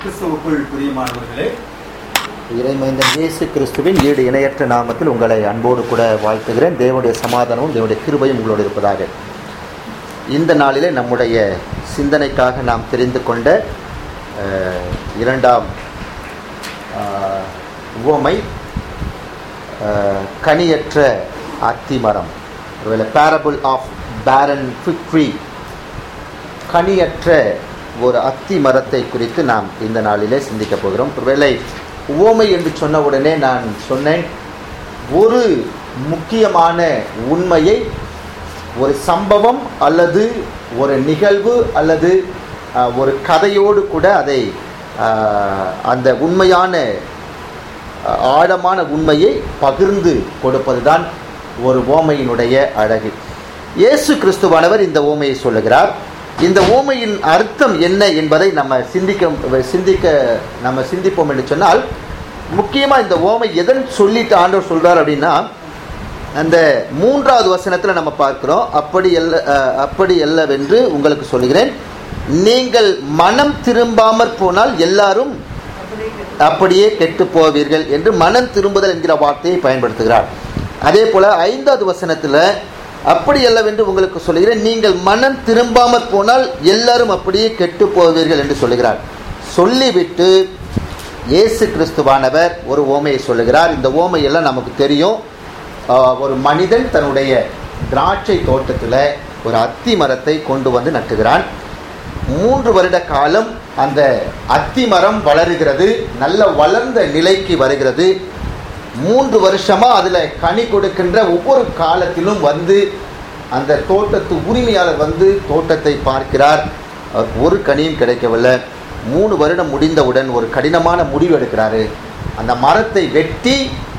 கிறிஸ்துவுக்குள் பிரியமானவர்களே இறைமைந்தன் இயேசு கிறிஸ்துவின் ஈடு இணையற்ற நாமத்தில் உங்களை அன்போடு கூட வாழ்த்துகிறேன் தேவனுடைய சமாதானமும் தேவனுடைய கிருபையும் உங்களோடு இருப்பதாக இந்த நாளிலே நம்முடைய சிந்தனைக்காக நாம் தெரிந்து கொண்ட அஹ், இரண்டாம் அஹ், உவமை அஹ், கனியற்ற அத்திமரம் ஒருவேளை பேரபிள் ஆஃப் பேரன் ஃபிக் ட்ரீ கனியற்ற ஒரு அத்தி மரத்தை குறித்து நாம் இந்த நாளிலே சிந்திக்க போகிறோம் ஒருவேளை உவமை என்று சொன்ன உடனே நான் சொன்னேன் ஒரு முக்கியமான உண்மையை ஒரு சம்பவம் அல்லது ஒரு நிகழ்வு அல்லது அஹ், ஒரு கதையோடு கூட அதை அஹ், அந்த உண்மையான அஹ், ஆழமான உண்மையை பகிர்ந்து கொடுப்பதுதான் ஒரு ஓமையினுடைய அழகு இயேசு கிறிஸ்துவானவர் இந்த ஓமையை சொல்லுகிறார் இந்த ஓமையின் அர்த்தம் என்ன என்பதை நம்ம சிந்திக்க சிந்திக்க நம்ம சிந்திப்போம் என்று சொன்னால் முக்கியமாக இந்த ஓமை எதன் சொல்லிட்டு ஆண்டவர் சொல்றார் அப்படின்னா அந்த மூன்றாவது வசனத்தில் நம்ம பார்க்கிறோம் அப்படி அல்ல அஹ், அப்படி அல்லவென்று உங்களுக்கு சொல்லுகிறேன் நீங்கள் மனம் திரும்பாமற் போனால் எல்லாரும் அப்படியே கெட்டு போவீர்கள் என்று மனம் திரும்புதல் என்கிற வார்த்தையை பயன்படுத்துகிறார் அதே போல ஐந்தாவது வசனத்துல அப்படி அல்லவென்று உங்களுக்கு சொல்லுகிறேன் நீங்கள் மனம் திரும்பாமற் போனால் எல்லாரும் அப்படியே கெட்டு போவீர்கள் என்று சொல்லுகிறார் சொல்லிவிட்டு இயேசு கிறிஸ்துவானவர் ஒரு ஓமையை சொல்லுகிறார் இந்த ஓமையெல்லாம் நமக்கு தெரியும் ஆஹ், ஒரு மனிதன் தன்னுடைய திராட்சை தோட்டத்தில் ஒரு அத்தி மரத்தை கொண்டு வந்து நட்டுகிறான் மூன்று வருட காலம் அந்த அத்தி மரம் வளருகிறது நல்ல வளர்ந்த நிலைக்கு வருகிறது மூன்று வருஷமா அதுல கனி கொடுக்கின்ற ஒவ்வொரு காலத்திலும் வந்து அந்த தோட்டத்து உரிமையாளர் வந்து தோட்டத்தை பார்க்கிறார் அவருக்கு ஒரு கனியும் கிடைக்கவில்லை மூணு வருடம் முடிந்தவுடன் ஒரு கடினமான முடிவு எடுக்கிறாரு அந்த மரத்தை வெட்டி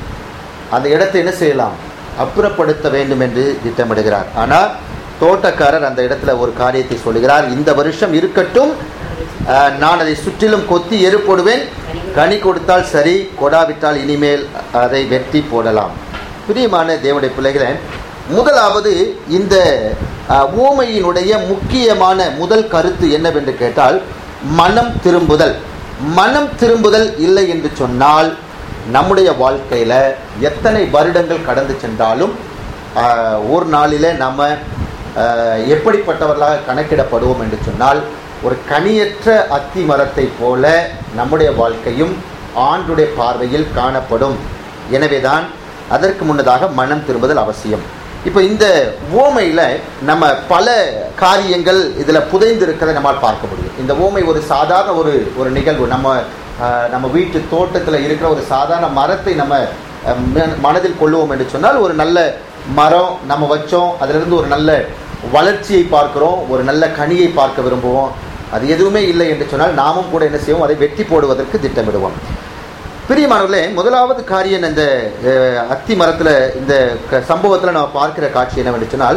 அந்த இடத்தை என்ன செய்யலாம் அப்புறப்படுத்த வேண்டும் என்று திட்டமிடுகிறார் ஆனால் தோட்டக்காரர் அந்த இடத்துல ஒரு காரியத்தை சொல்லுகிறார் இந்த வருஷம் இருக்கட்டும் அஹ், நான் அதை சுற்றிலும் கொத்தி எரு போடுவேன் கனி கொடுத்தால் சரி கொடாவிட்டால் இனிமேல் அதை வெட்டி போடலாம் பிரியமான தேவனுடைய பிள்ளைகளே முதலாவது இந்த அஹ், ஊமையினுடைய முக்கியமான முதல் கருத்து என்னவென்று கேட்டால் மனம் திரும்புதல் மனம் திரும்புதல் இல்லை என்று சொன்னால் நம்முடைய வாழ்க்கையில் எத்தனை வருடங்கள் கடந்து சென்றாலும் ஆஹ், ஒரு நாளிலே நம்ம ஆஹ், எப்படிப்பட்டவர்களாக கணக்கிடப்படுவோம் என்று சொன்னால் ஒரு கனியற்ற அத்தி மரத்தை போல நம்முடைய வாழ்க்கையும் ஆண்டுடைய பார்வையில் காணப்படும் எனவேதான் அதற்கு முன்னதாக மனம் திரும்புதல் அவசியம் இப்போ இந்த ஓமையில் நம்ம பல காரியங்கள் இதில் புதைந்து இருக்கிறதை நம்மால் பார்க்க முடியும் இந்த ஓமை ஒரு சாதாரண ஒரு ஒரு நிகழ்வு நம்ம ஆஹ், நம்ம வீட்டு தோட்டத்தில் இருக்கிற ஒரு சாதாரண மரத்தை நம்ம அஹ், மன- மனதில் கொள்ளுவோம் என்று சொன்னால் ஒரு நல்ல மரம் நம்ம வச்சோம் அதிலிருந்து ஒரு நல்ல வளர்ச்சியை பார்க்கிறோம் ஒரு நல்ல கனியை பார்க்க விரும்புவோம் அது எதுவுமே இல்லை என்று சொன்னால் நாமும் கூட என்ன செய்வோம் அதை வெட்டி போடுவதற்கு திட்டமிடுவோம் பிரியமானவர்களே முதலாவது காரியம் இந்த அஹ், அத்தி மரத்தில் இந்த க- சம்பவத்தில் நம்ம பார்க்கிற காட்சி என்னவென்று சொன்னால்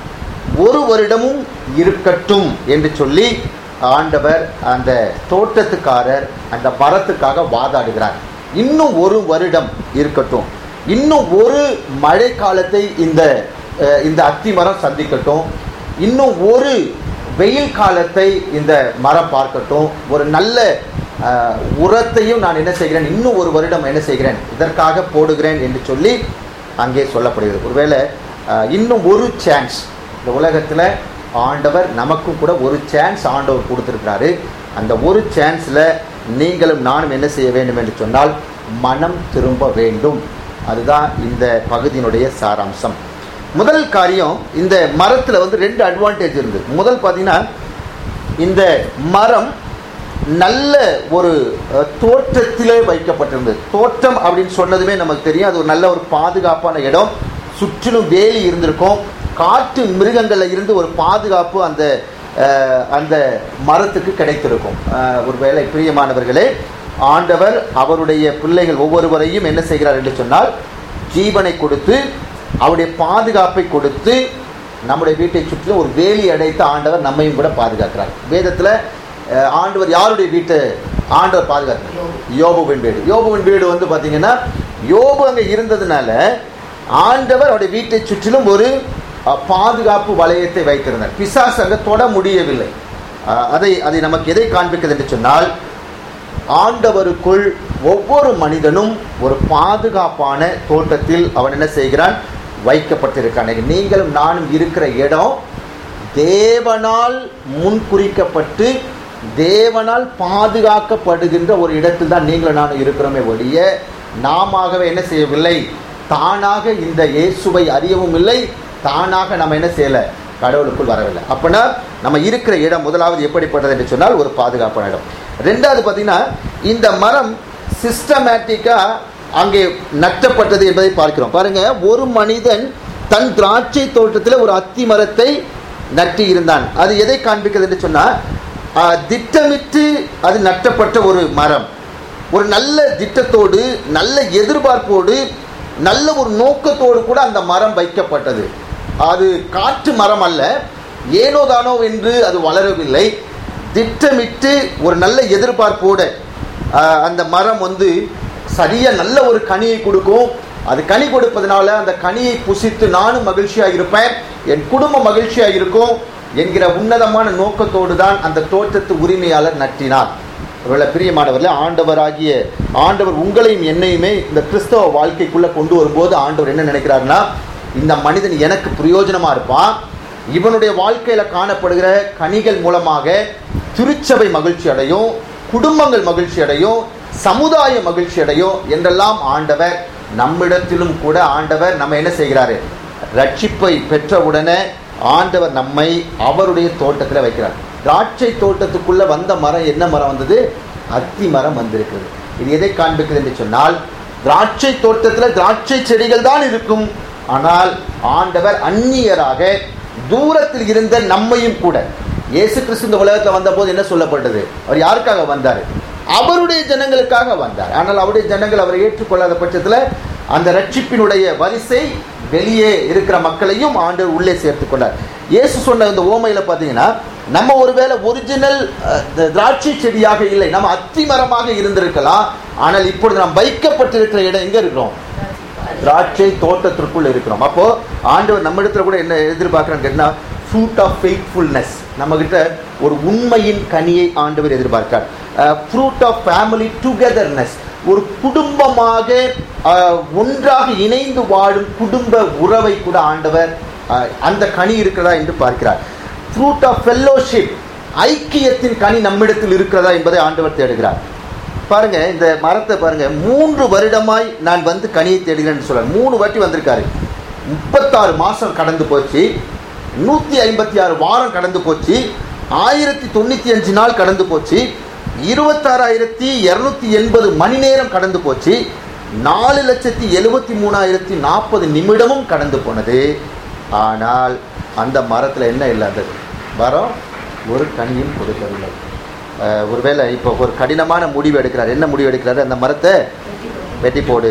ஒரு வருடமும் இருக்கட்டும் என்று சொல்லி ஆண்டவர் அந்த தோட்டத்துக்காரர் அந்த மரத்துக்காக வாதாடுகிறார் இன்னும் ஒரு வருடம் இருக்கட்டும் இன்னும் ஒரு மழை காலத்தை இந்த அஹ், இந்த அத்தி மரம் சந்திக்கட்டும் இன்னும் ஒரு வெயில் காலத்தை இந்த மரம் பார்க்கட்டும் ஒரு நல்ல அஹ், உரத்தையும் நான் என்ன செய்கிறேன் இன்னும் ஒரு வருடம் என்ன செய்கிறேன் இதற்காக போடுகிறேன் என்று சொல்லி அங்கே சொல்லப்படுகிறது ஒருவேளை அஹ், இன்னும் ஒரு சான்ஸ் இந்த உலகத்தில் ஆண்டவர் நமக்கும் கூட ஒரு சான்ஸ் ஆண்டவர் கொடுத்துருக்கிறாரு அந்த ஒரு சான்ஸில் நீங்களும் நானும் என்ன செய்ய வேண்டும் என்று சொன்னால் மனம் திரும்ப வேண்டும் அதுதான் இந்த பகுதியினுடைய சாராம்சம் முதல் காரியம் இந்த மரத்தில் வந்து ரெண்டு அட்வான்டேஜ் இருந்தது முதல் பார்த்தீங்கன்னா இந்த மரம் நல்ல ஒரு அஹ், தோற்றத்திலே வைக்கப்பட்டிருந்தது தோற்றம் அப்படின்னு சொன்னதுமே நமக்கு தெரியும் அது ஒரு நல்ல ஒரு பாதுகாப்பான இடம் சுற்றிலும் வேலி இருந்திருக்கும் காட்டு மிருகங்களில் இருந்து ஒரு பாதுகாப்பு அந்த அஹ், அந்த மரத்துக்கு கிடைத்திருக்கும் அஹ், ஒருவேளை பிரியமானவர்களே ஆண்டவர் அவருடைய பிள்ளைகள் ஒவ்வொருவரையும் என்ன செய்கிறார் என்று சொன்னால் ஜீவனை கொடுத்து அவருடைய பாதுகாப்பை கொடுத்து நம்முடைய வீட்டை சுற்றிலும் ஒரு வேலி அடைத்து ஆண்டவர் நம்மையும் கூட பாதுகாக்கிறார் வேதத்தில் அஹ், ஆண்டவர் யாருடைய வீட்டை ஆண்டவர் பாதுகாக்கிறார் யோபுவின் வீடு யோபுவின் வீடு வந்து பார்த்தீங்கன்னா யோபு அங்கே இருந்ததுனால ஆண்டவர் அவருடைய வீட்டை சுற்றிலும் ஒரு அஹ், பாதுகாப்பு வளையத்தை வைத்திருந்தார் பிசாசு அங்கே தொட முடியவில்லை அஹ், அதை அதை நமக்கு எதை காண்பிக்கிறது என்று சொன்னால் ஆண்டவருக்குள் ஒவ்வொரு மனிதனும் ஒரு பாதுகாப்பான தோட்டத்தில் அவன் என்ன செய்கிறான் வைக்கப்பட்டிருக்கான் நீங்களும் நானும் இருக்கிற இடம் தேவனால் முன்குறிக்கப்பட்டு தேவனால் பாதுகாக்கப்படுகின்ற ஒரு இடத்தில் தான் நீங்களும் நானும் இருக்கிறோமே ஒழிய நாமவே என்ன செய்யவில்லை தானாக இந்த இயேசுவை அறியவும் இல்லை தானாக நம்ம என்ன செய்யலை கடவுளுக்குள் வரவில்லை அப்படின்னா நம்ம இருக்கிற இடம் முதலாவது எப்படிப்பட்டது என்று சொன்னால் ஒரு பாதுகாப்பான இடம் ரெண்டாவது பார்த்தீங்கன்னா இந்த மரம் சிஸ்டமேட்டிக்காக அங்கே நட்டப்பட்டது என்பதை பார்க்கிறோம் பாருங்க ஒரு மனிதன் தன் திராட்சை தோட்டத்தில் ஒரு அத்தி மரத்தை நட்டி இருந்தான் அது எதை காண்பிக்கிறது என்று சொன்னால் ஆஹ், திட்டமிட்டு அது நட்டப்பட்ட ஒரு மரம் ஒரு நல்ல திட்டத்தோடு நல்ல எதிர்பார்ப்போடு நல்ல ஒரு நோக்கத்தோடு கூட அந்த மரம் வைக்கப்பட்டது அது காற்று மரம் அல்ல ஏனோதானோ என்று அது வளரவில்லை திட்டமிட்டு ஒரு நல்ல எதிர்பார்ப்போடு ஆஹ், அந்த மரம் வந்து சரியா நல்ல ஒரு கனியை கொடுக்கும் அது கனி கொடுப்பதனால அந்த கனியை புசித்து நானும் மகிழ்ச்சியாக இருப்பேன் என் குடும்பம் மகிழ்ச்சியாக இருக்கும் என்கிற உன்னதமான நோக்கத்தோடு தான் அந்த தோட்டத்து உரிமையாளர் நட்டினார் ஒருவேளை பிரியமானவர்களே ஆண்டவராகிய ஆண்டவர் உங்களையும் என்னையுமே இந்த கிறிஸ்தவ வாழ்க்கைக்குள்ள கொண்டு வரும்போது ஆண்டவர் என்ன நினைக்கிறாருன்னா இந்த மனிதன் எனக்கு பிரயோஜனமா இருப்பான் இவனுடைய வாழ்க்கையில காணப்படுகிற கனிகள் மூலமாக திருச்சபை மகிழ்ச்சி அடையும் குடும்பங்கள் மகிழ்ச்சி அடையும் சமுதாய மகிழ்ச்சி அடையும் என்றெல்லாம் ஆண்டவர் நம்மிடத்திலும் கூட ஆண்டவர் நம்ம என்ன செய்கிறாரு ரட்சிப்பை பெற்றவுடனே ஆண்டவர் நம்மை அவருடைய தோட்டத்தில் வைக்கிறார் திராட்சை தோட்டத்துக்குள்ள வந்த மரம் என்ன மரம் வந்தது அத்தி மரம் வந்திருக்குது இது எதை காண்பிக்கிறது என்று சொன்னால் திராட்சை தோட்டத்தில் திராட்சை செடிகள் தான் இருக்கும் ஆனால் ஆண்டவர் அந்நியராக தூரத்தில் இருந்த நம்மையும் கூட இயேசு கிறிஸ்து இந்த உலகத்தில் வந்தபோது என்ன சொல்லப்பட்டது அவர் யாருக்காக வந்தார் அவருடைய ஜனங்களுக்காக வந்தார் ஆனால் அவருடைய ஜனங்கள் அவரை ஏற்றுக்கொள்ளாத பட்சத்தில் அந்த ரட்சிப்பினுடைய வரிசை வெளியே இருக்கிற மக்களையும் ஆண்டவர் உள்ளே சேர்த்து கொண்டார் இயேசு சொன்ன இந்த ஓமையில பார்த்தீங்கன்னா நம்ம ஒருவேளை ஒரிஜினல் திராட்சை செடியாக இல்லை நம்ம அத்தி மரமாக இருந்திருக்கலாம் ஆனால் இப்பொழுது நாம் வைக்கப்பட்டிருக்கிற இடம் எங்க இருக்கிறோம் திராட்சை தோட்டத்திற்குள் இருக்கிறோம் அப்போ ஆண்டவர் நம்ம இடத்துல கூட என்ன எதிர்பார்க்கிறான்னு கேட்டா ஃப்ரூட் ஆஃப் ஃபெய்த்ஃபுல்னஸ் நம்ம கிட்ட ஒரு உண்மையின் கனியை ஆண்டவர் எதிர்பார்க்கிறார் ஃப்ரூட் ஆஃப் ஃபேமிலி டுகெதர்னஸ் ஒரு குடும்பமாக அஹ், ஒன்றாக இணைந்து வாழும் குடும்ப உறவை கூட ஆண்டவர் அஹ், அந்த கனி இருக்கிறதா என்று பார்க்கிறார் ஃப்ரூட் ஆஃப் ஃபெல்லோஷிப் ஐக்கியத்தின் கனி நம்மிடத்தில் இருக்கிறதா என்பதை ஆண்டவர் தேடுகிறார் பாருங்க இந்த மரத்தை பாருங்க மூன்று வருடமாய் நான் வந்து கனியை தேடுகிறேன்னு சொல்றாரு மூணு வாட்டி வந்திருக்காரு முப்பத்தாறு மாசம் கடந்து போச்சு நூத்தி ஐம்பத்தி ஆறு வாரம் கடந்து போச்சு ஆயிரத்தி தொண்ணூத்தி அஞ்சு நாள் கடந்து போச்சு இருபத்தாறாயிரத்தி இருநூத்தி எண்பது மணி நேரம் கடந்து போச்சு நாலு லட்சத்தி எழுபத்தி மூணாயிரத்தி நாற்பது நிமிடமும் கடந்து போனது ஆனால் அந்த மரத்தில் என்ன இல்லாதது மரம் ஒரு கனியும் கொடுக்கவில்லை அஹ் ஒருவேளை இப்போ ஒரு கடினமான முடிவு எடுக்கிறார் என்ன முடிவு எடுக்கிறாரு அந்த மரத்தை வெட்டி போடு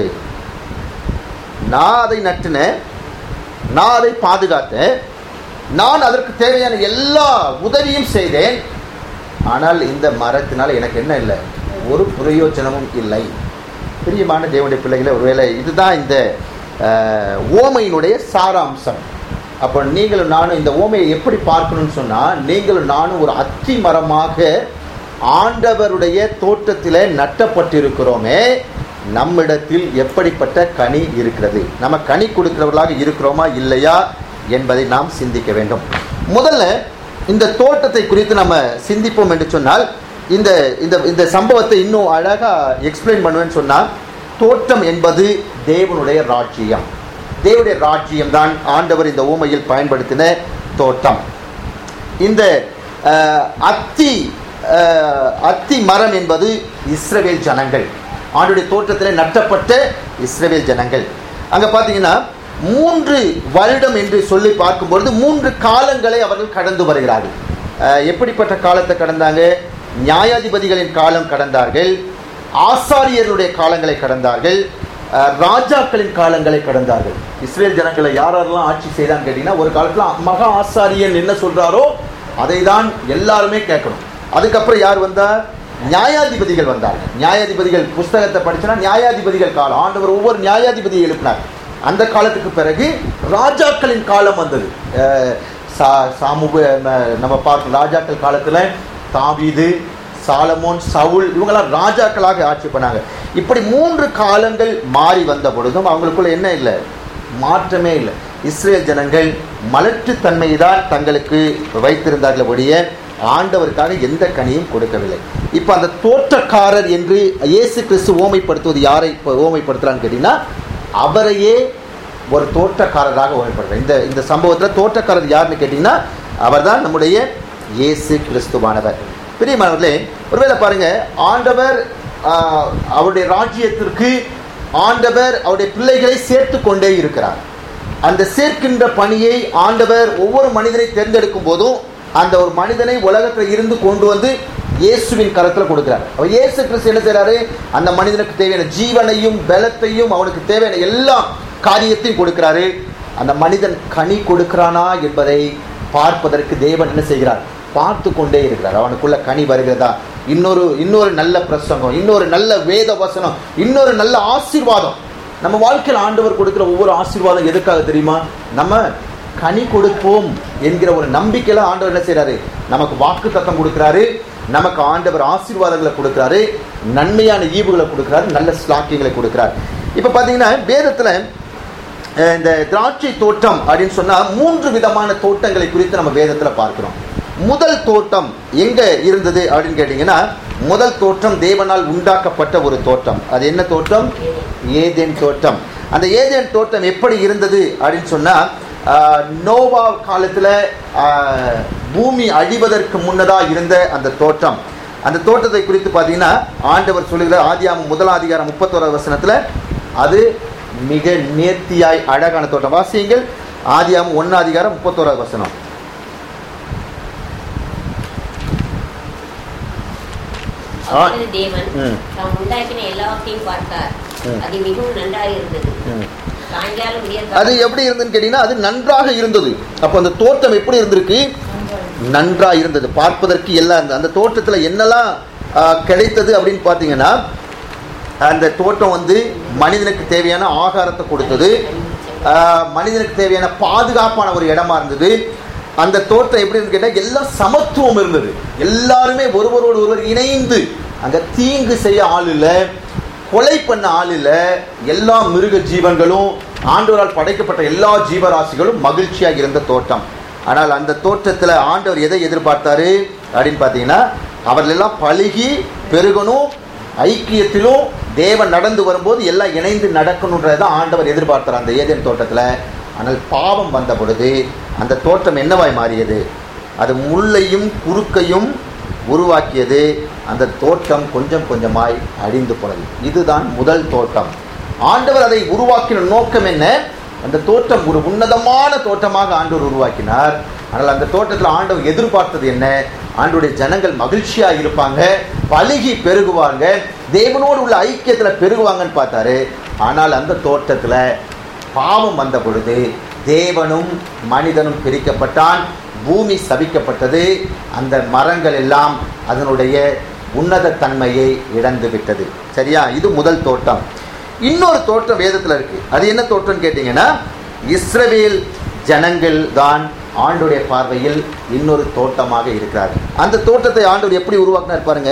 நான் அதை நட்டினேன் நான் அதை பாதுகாத்தேன் நான் அதற்கு தேவையான எல்லா உதவியும் செய்தேன் ஆனால் இந்த மரத்தினால் எனக்கு என்ன இல்லை ஒரு பிரயோஜனமும் இல்லை பிரியமான தேவனுடைய பிள்ளைகளை ஒருவேளை இதுதான் இந்த அஹ், ஓமையினுடைய சாராம்சம் அப்போ நீங்களும் நானும் இந்த ஓமையை எப்படி பார்க்கணும்னு சொன்னால் நீங்களும் நானும் ஒரு அத்தி மரமாக ஆண்டவருடைய தோட்டத்திலே நட்டப்பட்டிருக்கிறோமே நம்மிடத்தில் எப்படிப்பட்ட கனி இருக்கிறது நம்ம கனி கொடுக்கிறவர்களாக இருக்கிறோமா இல்லையா என்பதை நாம் சிந்திக்க வேண்டும் முதல்ல இந்த தோட்டத்தை குறித்து நம்ம சிந்திப்போம் என்று சொன்னால் இந்த இந்த இந்த சம்பவத்தை இன்னும் அழகாக எக்ஸ்பிளைன் பண்ணுவேன்னு சொன்னால் தோட்டம் என்பது தேவனுடைய ராஜ்யம் தேவனுடைய ராஜ்யம் தான் ஆண்டவர் இந்த ஊமையில் பயன்படுத்தின தோட்டம் இந்த அஹ், அத்தி அஹ், அத்தி மரம் என்பது இஸ்ரவேல் ஜனங்கள் ஆண்டுடைய தோற்றத்தில் நட்டப்பட்ட இஸ்ரவேல் ஜனங்கள் அங்கே பார்த்தீங்கன்னா மூன்று வருடம் என்று சொல்லி பார்க்கும்பொழுது மூன்று காலங்களை அவர்கள் கடந்து வருகிறார்கள் அஹ், எப்படிப்பட்ட காலத்தை கடந்தாங்க நியாயாதிபதிகளின் காலம் கடந்தார்கள் ஆசாரியர்களுடைய காலங்களை கடந்தார்கள் அஹ், ராஜாக்களின் காலங்களை கடந்தார்கள் இஸ்ரேல் ஜனங்களை யார் யாரெல்லாம் ஆட்சி செய்தான்னு கேட்டீங்கன்னா ஒரு காலத்தில் மகா ஆசாரியன் என்ன சொல்றாரோ அதை தான் எல்லாருமே கேட்கணும் அதுக்கப்புறம் யார் வந்தா நியாயாதிபதிகள் வந்தார்கள் நியாயாதிபதிகள் புஸ்தகத்தை படிச்சனா நியாயாதிபதிகள் காலம் ஆண்டவர் ஒவ்வொரு நியாயாதிபதியை எழுப்பினார் அந்த காலத்துக்கு பிறகு ராஜாக்களின் காலம் வந்தது அஹ், சா சாமுவ ம- நம்ம பார்க்கணும் ராஜாக்கள் காலத்தில் தாவீது சாலமோன் சவுல் இவங்கெல்லாம் ராஜாக்களாக ஆட்சி பண்ணாங்க இப்படி மூன்று காலங்கள் மாறி வந்த பொழுதும் அவங்களுக்குள்ள என்ன இல்லை மாற்றமே இல்லை இஸ்ரேல் ஜனங்கள் மலட்டுத்தன்மை தான் தங்களுக்கு வைத்திருந்தார்கள் ஒழிய ஆண்டவருக்காக எந்த கனியும் கொடுக்கவில்லை இப்போ அந்த தோற்றக்காரர் என்று இயேசு கிறிஸ்து ஓமைப்படுத்துவது யாரை இப்போ ஓமைப்படுத்துறான்னு கேட்டிங்கன்னா அவரையே ஒரு தோற்றக்காரராக ஓமைப்படுறார் இந்த இந்த சம்பவத்தில் தோற்றக்காரர் யாருன்னு கேட்டிங்கன்னா அவர்தான் நம்முடைய இயேசு கிறிஸ்துவானவர் பிரியமானவர்களே ஒருவேளை பாருங்க ஆண்டவர் ஆஹ், அவருடைய ராஜ்யத்திற்கு ஆண்டவர் அவருடைய பிள்ளைகளை சேர்த்து கொண்டே இருக்கிறார் அந்த சேர்க்கின்ற பணியை ஆண்டவர் ஒவ்வொரு மனிதனை தேர்ந்தெடுக்கும் போதும் அந்த ஒரு மனிதனை உலகத்தில் இருந்து கொண்டு வந்து இயேசுவின் கரத்தில் கொடுக்கிறார் அவர் இயேசு கிறிஸ்து என்ன செய்றாரு அந்த மனிதனுக்கு தேவையான ஜீவனையும் பலத்தையும் அவனுக்கு தேவையான எல்லா காரியத்தையும் கொடுக்கிறாரு அந்த மனிதன் கனி கொடுக்கிறானா என்பதை பார்ப்பதற்கு தேவன் என்ன செய்கிறார் பார்த்து கொண்டே இருக்கிறார் அவனுக்குள்ள கனி வருகிறதா இன்னொரு இன்னொரு நல்ல பிரசங்கம் இன்னொரு நல்ல வேத வசனம் இன்னொரு நல்ல ஆசீர்வாதம் நம்ம வாழ்க்கையில் ஆண்டவர் கொடுக்கிற ஒவ்வொரு ஆசீர்வாதம் எதுக்காக தெரியுமா நம்ம கனி கொடுப்போம் என்கிற ஒரு நம்பிக்கையில ஆண்டவர் என்ன செய்றாரு நமக்கு வாக்கு தத்தம் கொடுக்கிறாரு நமக்கு ஆண்டவர் ஆசீர்வாதங்களை கொடுக்கிறாரு நன்மையான ஈவுகளை கொடுக்கிறாரு நல்ல ஸ்லாக்கியங்களை கொடுக்கிறார் இப்ப பாத்தீங்கன்னா வேதத்துல அஹ், இந்த திராட்சை தோட்டம் அப்படின்னு சொன்னா மூன்று விதமான தோட்டங்களை குறித்து நம்ம வேதத்துல பார்க்கிறோம் முதல் தோட்டம் எங்க இருந்தது அப்படின்னு கேட்டீங்கன்னா முதல் தோட்டம் தேவனால் உண்டாக்கப்பட்ட ஒரு தோட்டம் அது என்ன தோட்டம் ஏதேன் தோட்டம் அந்த ஏதேன் தோட்டம் எப்படி இருந்தது அப்படின்னு சொன்னா ஆஹ், நோவா காலத்துல ஆஹ், பூமி அழிவதற்கு முன்னதா இருந்த அந்த தோட்டம் அந்த தோட்டத்தை குறித்து பார்த்தீங்கன்னா ஆண்டவர் சொல்லுகிற ஆதியாமம் முதல் அதிகாரம் முப்பத்தோராவது வசனத்துல அது மிக நேர்த்தியாய் அழகான தோட்டம் வாசியுங்கள் ஆதியாமம் ஒன்னு அதிகாரம் முப்பத்தோராவது வசனம் அப்பொழுது தேவன் ம். தாம் உண்டாக்கின எல்லாவற்றையும் பார்த்தார் ம். அது மிகவும் நன்றாக இருந்தது ம். சாயங்காலம் விடியற் அது எப்படி இருந்ததுன்னு கேட்டீங்கன்னா அது நன்றாக இருந்தது அப்போ அந்த தோட்டம் எப்படி இருந்திருக்கு நன்றா இருந்தது பார்ப்பதற்கு எல்லாம் இருந்தது அந்த தோட்டத்துல என்னெல்லாம் ஆ, கிடைத்தது அப்படின்னு பார்த்தீங்கன்னா அந்த தோட்டம் வந்து மனிதனுக்கு தேவையான ஆகாரத்தை கொடுத்தது ஆ, மனிதனுக்கு தேவையான பாதுகாப்பான ஒரு இடமா இருந்தது அந்த தோட்டம் எப்படி இருந்து கேட்டால் எல்லாம் சமத்துவம் இருந்தது எல்லாருமே ஒருவரோடு ஒருவர் இணைந்து அங்க தீங்கு செய்ய ஆள் இல்லை கொலை பண்ண ஆள் இல்லை எல்லா மிருக ஜீவன்களும் ஆண்டவரால் படைக்கப்பட்ட எல்லா ஜீவராசிகளும் மகிழ்ச்சியாக இருந்த தோட்டம் ஆனால் அந்த தோற்றத்தில் ஆண்டவர் எதை எதிர்பார்த்தாரு அப்படின்னு பார்த்தீங்கன்னா அவர்கள் எல்லாம் பழுகி பெருகணும் ஐக்கியத்திலும் தேவன் நடந்து வரும்போது எல்லாம் இணைந்து நடக்கணுன்றதை தான் ஆண்டவர் எதிர்பார்த்தார் அந்த ஏதேன் தோட்டத்தில் ஆனால் பாவம் வந்த பொழுது அந்த தோட்டம் என்னவாய் மாறியது அது முள்ளையும் குறுக்கையும் உருவாக்கியது அந்த தோட்டம் கொஞ்சம் கொஞ்சமாய் அழிந்து போனது இதுதான் முதல் தோட்டம் ஆண்டவர் அதை உருவாக்கின நோக்கம் என்ன அந்த தோட்டம் ஒரு உன்னதமான தோட்டமாக ஆண்டவர் உருவாக்கினார் ஆனால் அந்த தோட்டத்தில் ஆண்டவர் எதிர்பார்த்தது என்ன ஆண்டவருடைய ஜனங்கள் மகிழ்ச்சியா இருப்பாங்க பழுகி பெருகுவாங்க தேவனோடு உள்ள ஐக்கியத்துல பெருகுவாங்கன்னு பார்த்தாரு ஆனால் அந்த தோட்டத்துல பாவம் வந்த பொழுது தேவனும் மனிதனும் பிரிக்கப்பட்டான் பூமி சபிக்கப்பட்டது அந்த மரங்கள் எல்லாம் அதனுடைய உன்னத தன்மையை இழந்து விட்டது சரியா இது முதல் தோட்டம் இன்னொரு தோட்டம் வேதத்தில் இருக்கு அது என்ன தோட்டம்னு கேட்டீங்கன்னா இஸ்ரவேல் ஜனங்கள் தான் ஆண்டுடைய பார்வையில் இன்னொரு தோட்டமாக இருக்கிறார்கள் அந்த தோட்டத்தை ஆண்டவர் எப்படி உருவாக்கினார் பாருங்க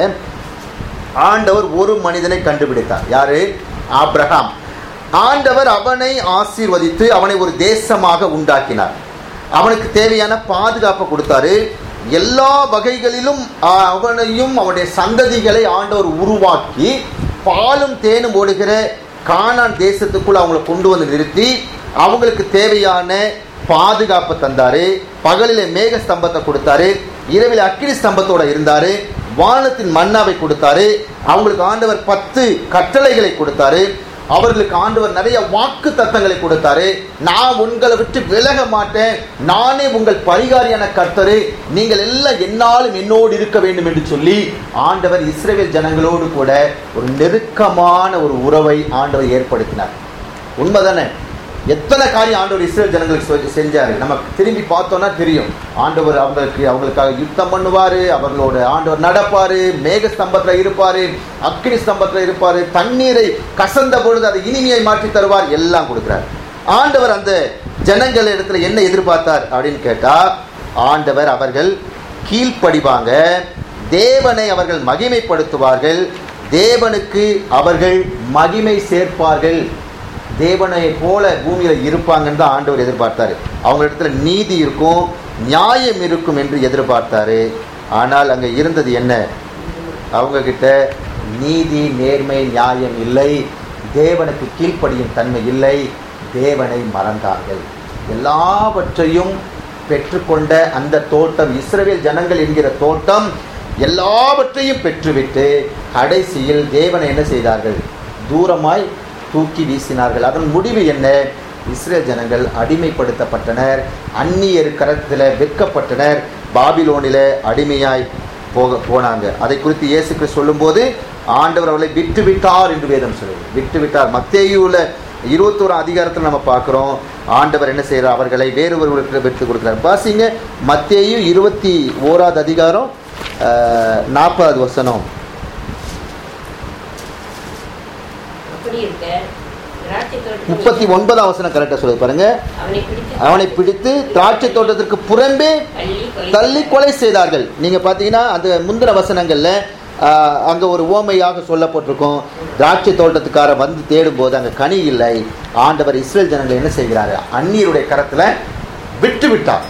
ஆண்டவர் ஒரு மனிதனை கண்டுபிடித்தார் யாரு ஆபிரகாம் ஆண்டவர் அவனை ஆசீர்வதித்து அவனை ஒரு தேசமாக உண்டாக்கினார் அவனுக்கு தேவையான பாதுகாப்பை கொடுத்தாரு எல்லா வகைகளிலும் ஆ, அவனையும் அவனுடைய சந்ததிகளை ஆண்டவர் உருவாக்கி பாலும் தேனும் ஓடுகிற கானான் தேசத்துக்குள்ள அவங்கள கொண்டு வந்து நிறுத்தி அவங்களுக்கு தேவையான பாதுகாப்பை தந்தாரு பகலிலே மேக ஸ்தம்பத்தை கொடுத்தாரு இரவில் அக்கினி ஸ்தம்பத்தோட இருந்தாரு வானத்தின் மன்னாவை கொடுத்தாரு அவங்களுக்கு ஆண்டவர் பத்து கட்டளைகளை கொடுத்தாரு அவர்களுக்கு ஆண்டவர் நிறைய வாக்கு தத்தங்களை கொடுத்தாரு நான் உங்களை விட்டு விலக மாட்டேன் நானே உங்கள் பரிகாரியான கர்த்தரு நீங்கள் எல்லாம் என்னாலும் என்னோடு இருக்க வேண்டும் என்று சொல்லி ஆண்டவர் இஸ்ரேல் ஜனங்களோடு கூட ஒரு நெருக்கமான ஒரு உறவை ஆண்டவர் ஏற்படுத்தினார் உண்மைதானே எத்தனை காரியம் ஆண்டவர் இஸ்ரேல் ஜனங்களுக்கு செ- செஞ்சாரு நம்ம திரும்பி பார்த்தோம்னா தெரியும் ஆண்டவர் அவங்களுக்கு அவங்களுக்காக யுத்தம் பண்ணுவாரு அவர்களோட ஆண்டவர் நடப்பாரு மேக ஸ்தம்பத்துல இருப்பாரு அக்னி ஸ்தம்பத்துல இருப்பாரு தண்ணீரை கசந்த பொழுது அதை இனிமையை மாற்றி தருவார் எல்லாம் கொடுக்கிறார் ஆண்டவர் அந்த ஜனங்கள் இடத்துல என்ன எதிர்பார்த்தார் அப்படின்னு கேட்டா ஆண்டவர் அவர்கள் கீழ்ப்படிவாங்க தேவனை அவர்கள் மகிமைப்படுத்துவார்கள் தேவனுக்கு அவர்கள் மகிமை சேர்ப்பார்கள் தேவனை போல பூமியில இருப்பாங்கன்னு தான் ஆண்டவர் எதிர்பார்த்தாரு அவங்க இடத்துல நீதி இருக்கும் நியாயம் இருக்கும் என்று எதிர்பார்த்தாரு ஆனால் அங்க இருந்தது என்ன அவங்க கிட்ட நீதி நேர்மை நியாயம் இல்லை தேவனுக்கு கீழ்ப்படியும் தன்மை இல்லை தேவனை மறந்தார்கள் எல்லாவற்றையும் பெற்றுக்கொண்ட அந்த தோட்டம் இஸ்ரவேல் ஜனங்கள் என்கிற தோட்டம் எல்லாவற்றையும் பெற்றுவிட்டு கடைசியில் தேவனை என்ன செய்தார்கள் தூரமாய் தூக்கி வீசினார்கள் அதன் முடிவு என்ன இஸ்ரேல் ஜனங்கள் அடிமைப்படுத்தப்பட்டனர் அந்நியர் கரத்தில் விற்கப்பட்டனர் பாபிலோனில அடிமையாய் போக போனாங்க அதை குறித்து இயேசு கிறிஸ்து சொல்லும்போது ஆண்டவர் அவர்களை விட்டு விட்டார் என்று வேதம் சொல்லுது விட்டு விட்டார் மத்தேயுல இருபத்தோரு அதிகாரத்தில் நம்ம பார்க்குறோம் ஆண்டவர் என்ன செய்கிறார் அவர்களை வேறு ஒருவருக்கு விட்டு கொடுக்குறார் பாசிங்க மத்தேயு இருபத்தி ஓராவது அதிகாரம் நாற்பதாவது வசனம் அப்படி இருக்க திராட்சை தோட்டத்தில் முப்பத்தி ஒன்பதாம் வசனம் கரெக்டாக சொல்லுது பாருங்க அவனை பிடித்து அவனை பிடித்து திராட்சை தோட்டத்திற்கு புறம்பே தள்ளி கொலை தள்ளி கொலை செய்தார்கள் நீங்க பாத்தீங்கன்னா அந்த முந்தின வசனங்கள்ல ஆஹ், அங்க ஒரு ஓமையாக சொல்லப்பட்டிருக்கும் திராட்சை தோட்டத்துக்கார வந்து தேடும் போது அங்க கனி இல்லை ஆண்டவர் இஸ்ரேல் ஜனங்களை என்ன செய்கிறாரு அந்நியருடைய கரத்துல விட்டு விட்டார்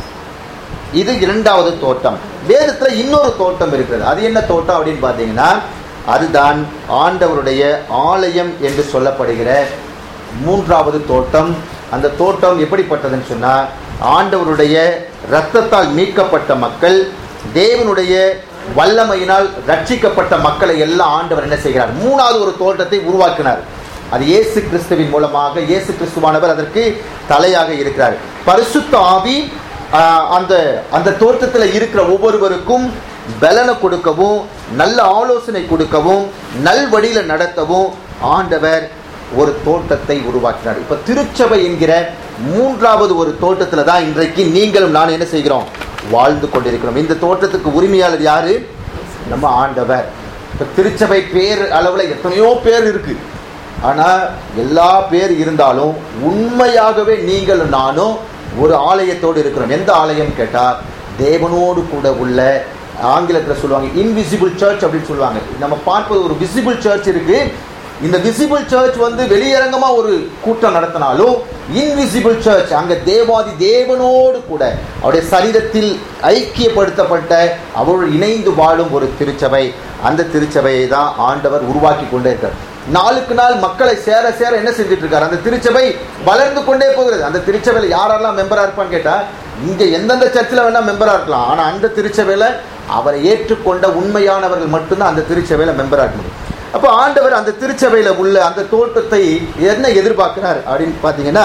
இது இரண்டாவது தோட்டம் வேதத்துல இன்னொரு தோட்டம் இருக்கிறது அது என்ன தோட்டம் அப்படின்னு பாத்தீங்கன்னா அதுதான் ஆண்டவருடைய ஆலயம் என்று சொல்லப்படுகிற மூன்றாவது தோட்டம் அந்த தோட்டம் எப்படிப்பட்டதுன்னு சொன்னா ஆண்டவருடைய இரத்தத்தால் மீட்கப்பட்ட மக்கள் தேவனுடைய வல்லமையினால் ரட்சிக்கப்பட்ட மக்களை எல்லாம் ஆண்டவர் என்ன செய்கிறார் மூணாவது ஒரு தோட்டத்தை உருவாக்கினார் அது இயேசு கிறிஸ்துவின் மூலமாக இயேசு கிறிஸ்துவானவர் அதற்கு தலையாக இருக்கிறார் பரிசுத்த ஆவி ஆஹ், அந்த அந்த தோட்டத்தில் இருக்கிற ஒவ்வொருவருக்கும் பலனை கொடுக்கவும் நல்ல ஆலோசனை கொடுக்கவும் நல்வழியில நடத்தவும் ஆண்டவர் ஒரு தோட்டத்தை உருவாக்கினார் இப்ப திருச்சபை என்கிற மூன்றாவது ஒரு தோட்டத்துல தான் இன்றைக்கு நீங்களும் நான் என்ன செய்கிறோம் வாழ்ந்து கொண்டிருக்கிறோம் இந்த தோட்டத்துக்கு உரிமையாளர் யாரு நம்ம ஆண்டவர் இப்ப திருச்சபை பேர் அளவுல எத்தனையோ பேர் இருக்கு ஆனா எல்லா பேர் இருந்தாலும் உண்மையாகவே நீங்களும் நானும் ஒரு ஆலயத்தோடு இருக்கிறோம் எந்த ஆலயம் கேட்டா தேவனோடு கூட உள்ள ஆங்கிலத்தில் சொல்லுவாங்க இன்விசிபிள் சர்ச் அப்படின்னு சொல்லுவாங்க நம்ம பார்ப்பது ஒரு விசிபிள் சர்ச் இருக்கு இந்த விசிபிள் சர்ச் வந்து வெளியரங்கமா ஒரு கூட்டம் நடத்தினாலும் இன்விசிபிள் சர்ச் அங்க தேவாதி தேவனோடு கூட அவருடைய சரீரத்தில் ஐக்கியப்படுத்தப்பட்ட அவரோடு இணைந்து வாழும் ஒரு திருச்சபை அந்த திருச்சபையை தான் ஆண்டவர் உருவாக்கி கொண்டே இருக்கார் நாளுக்கு நாள் மக்களை சேர சேர என்ன செஞ்சுட்டு இருக்காரு அந்த திருச்சபை வளர்ந்து கொண்டே போகிறது அந்த திருச்சபையில யாரெல்லாம் மெம்பரா இருப்பான்னு கேட்டா இங்க எந்தெந்த சர்ச்சில் வேணா மெம்பரா இருக்கலாம் ஆனா அந்த திருச்சபையில அவரை ஏற்றுக்கொண்ட உண்மையானவர்கள் மட்டும்தான் அந்த திருச்சபையில மெம்பரா இருக்க முடியும் அப்போ ஆண்டவர் அந்த திருச்சபையில உள்ள அந்த தோட்டத்தை என்ன எதிர்பார்க்கிறார் அப்படின்னு பார்த்தீங்கன்னா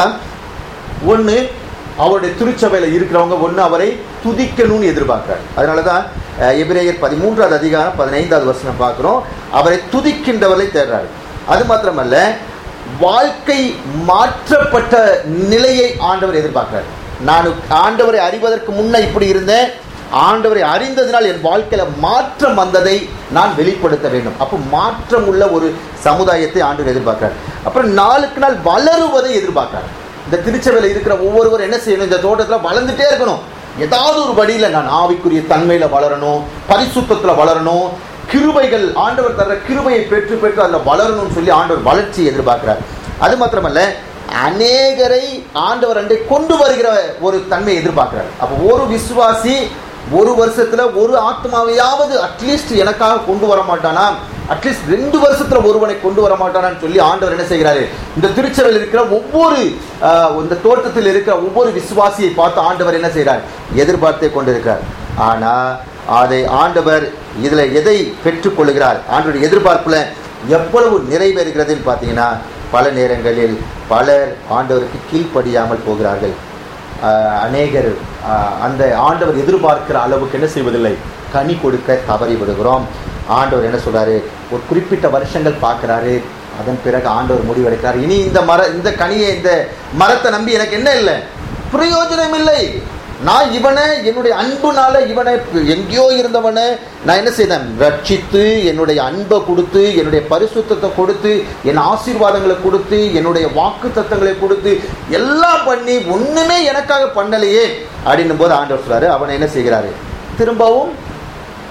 ஒன்று அவருடைய திருச்சபையில் இருக்கிறவங்க ஒன்று அவரை துதிக்கணும்னு எதிர்பார்க்கிறார் அதனால தான் அஹ், எபிரேயர் பதிமூன்றாவது அதிகாரம் பதினைந்தாவது வருஷம் பார்க்குறோம் அவரை துதிக்கின்றவர்களை தேடுறாரு அது மாத்திரமல்ல வாழ்க்கை மாற்றப்பட்ட நிலையை ஆண்டவர் எதிர்பார்க்கிறார் நான் ஆண்டவரை அறிவதற்கு முன்ன இப்படி இருந்தேன் ஆண்டவரை அறிந்ததினால் என் வாழ்க்கையில மாற்றம் வந்ததை நான் வெளிப்படுத்த வேண்டும் அப்போ மாற்றம் உள்ள ஒரு சமுதாயத்தை ஆண்டவர் எதிர்பார்க்கிறார் அப்புறம் நாளுக்கு நாள் வளருவதை எதிர்பார்க்கிறார் இந்த திருச்சபையில் இருக்கிற ஒவ்வொருவரும் என்ன செய்யணும் இந்த தோட்டத்தில் வளர்ந்துட்டே இருக்கணும் ஏதாவது ஒரு வழியில் நான் ஆவிக்குரிய தன்மையில் வளரணும் பரிசுத்தத்தில் வளரணும் கிருபைகள் ஆண்டவர் தர்ற கிருபையை பெற்று பெற்று அதில் வளரணும்னு சொல்லி ஆண்டவர் வளர்ச்சியை எதிர்பார்க்கிறார் அது மாத்திரமல்ல அநேகரை ஆண்டவர் அண்டை கொண்டு வருகிற ஒரு தன்மையை எதிர்பார்க்கிறார் அப்போ ஒரு விசுவாசி ஒரு வருஷத்துல ஒரு ஆத்மாவையாவது அட்லீஸ்ட் எனக்காக கொண்டு வர மாட்டானா அட்லீஸ்ட் ரெண்டு வருஷத்துல ஒருவனை கொண்டு வர மாட்டானான்னு சொல்லி ஆண்டவர் என்ன செய்கிறாரு இந்த திருச்சபையில் இருக்கிற ஒவ்வொரு ஆஹ், இந்த தோட்டத்தில் இருக்கிற ஒவ்வொரு விசுவாசியை பார்த்து ஆண்டவர் என்ன செய்கிறார் எதிர்பார்த்தே கொண்டிருக்கிறார் ஆனா அதை ஆண்டவர் இதுல எதை பெற்றுக்கொள்கிறார் ஆண்டவர் எதிர்பார்ப்புல எவ்வளவு நிறைவேறுகிறதுன்னு பார்த்தீங்கன்னா பல நேரங்களில் பலர் ஆண்டவருக்கு கீழ்ப்படியாமல் போகிறார்கள் ஆஹ் அநேகர் ஆஹ் அந்த ஆண்டவர் எதிர்பார்க்கிற அளவுக்கு என்ன செய்வதில்லை கனி கொடுக்க தவறி விடுகிறோம் ஆண்டவர் என்ன சொல்றாரு ஒரு குறிப்பிட்ட வருஷங்கள் பார்க்குறாரு அதன் பிறகு ஆண்டவர் முடிவெடுக்கிறார் இனி இந்த மர இந்த கனியை இந்த மரத்தை நம்பி எனக்கு என்ன இல்லை பிரயோஜனம் இல்லை நான் இவனை என்னுடைய அன்புனால இவனை எங்கேயோ இருந்தவனை நான் என்ன செய்தேன் ரட்சித்து என்னுடைய அன்பை கொடுத்து என்னுடைய பரிசுத்தத்தை கொடுத்து என் ஆசீர்வாதங்களை கொடுத்து என்னுடைய வாக்கு தத்தங்களை கொடுத்து எல்லாம் பண்ணி ஒண்ணுமே எனக்காக பண்ணலையே அப்படின்னும் போது ஆண்டவர் சொல்றாரு அவனை என்ன செய்கிறாரு திரும்பவும்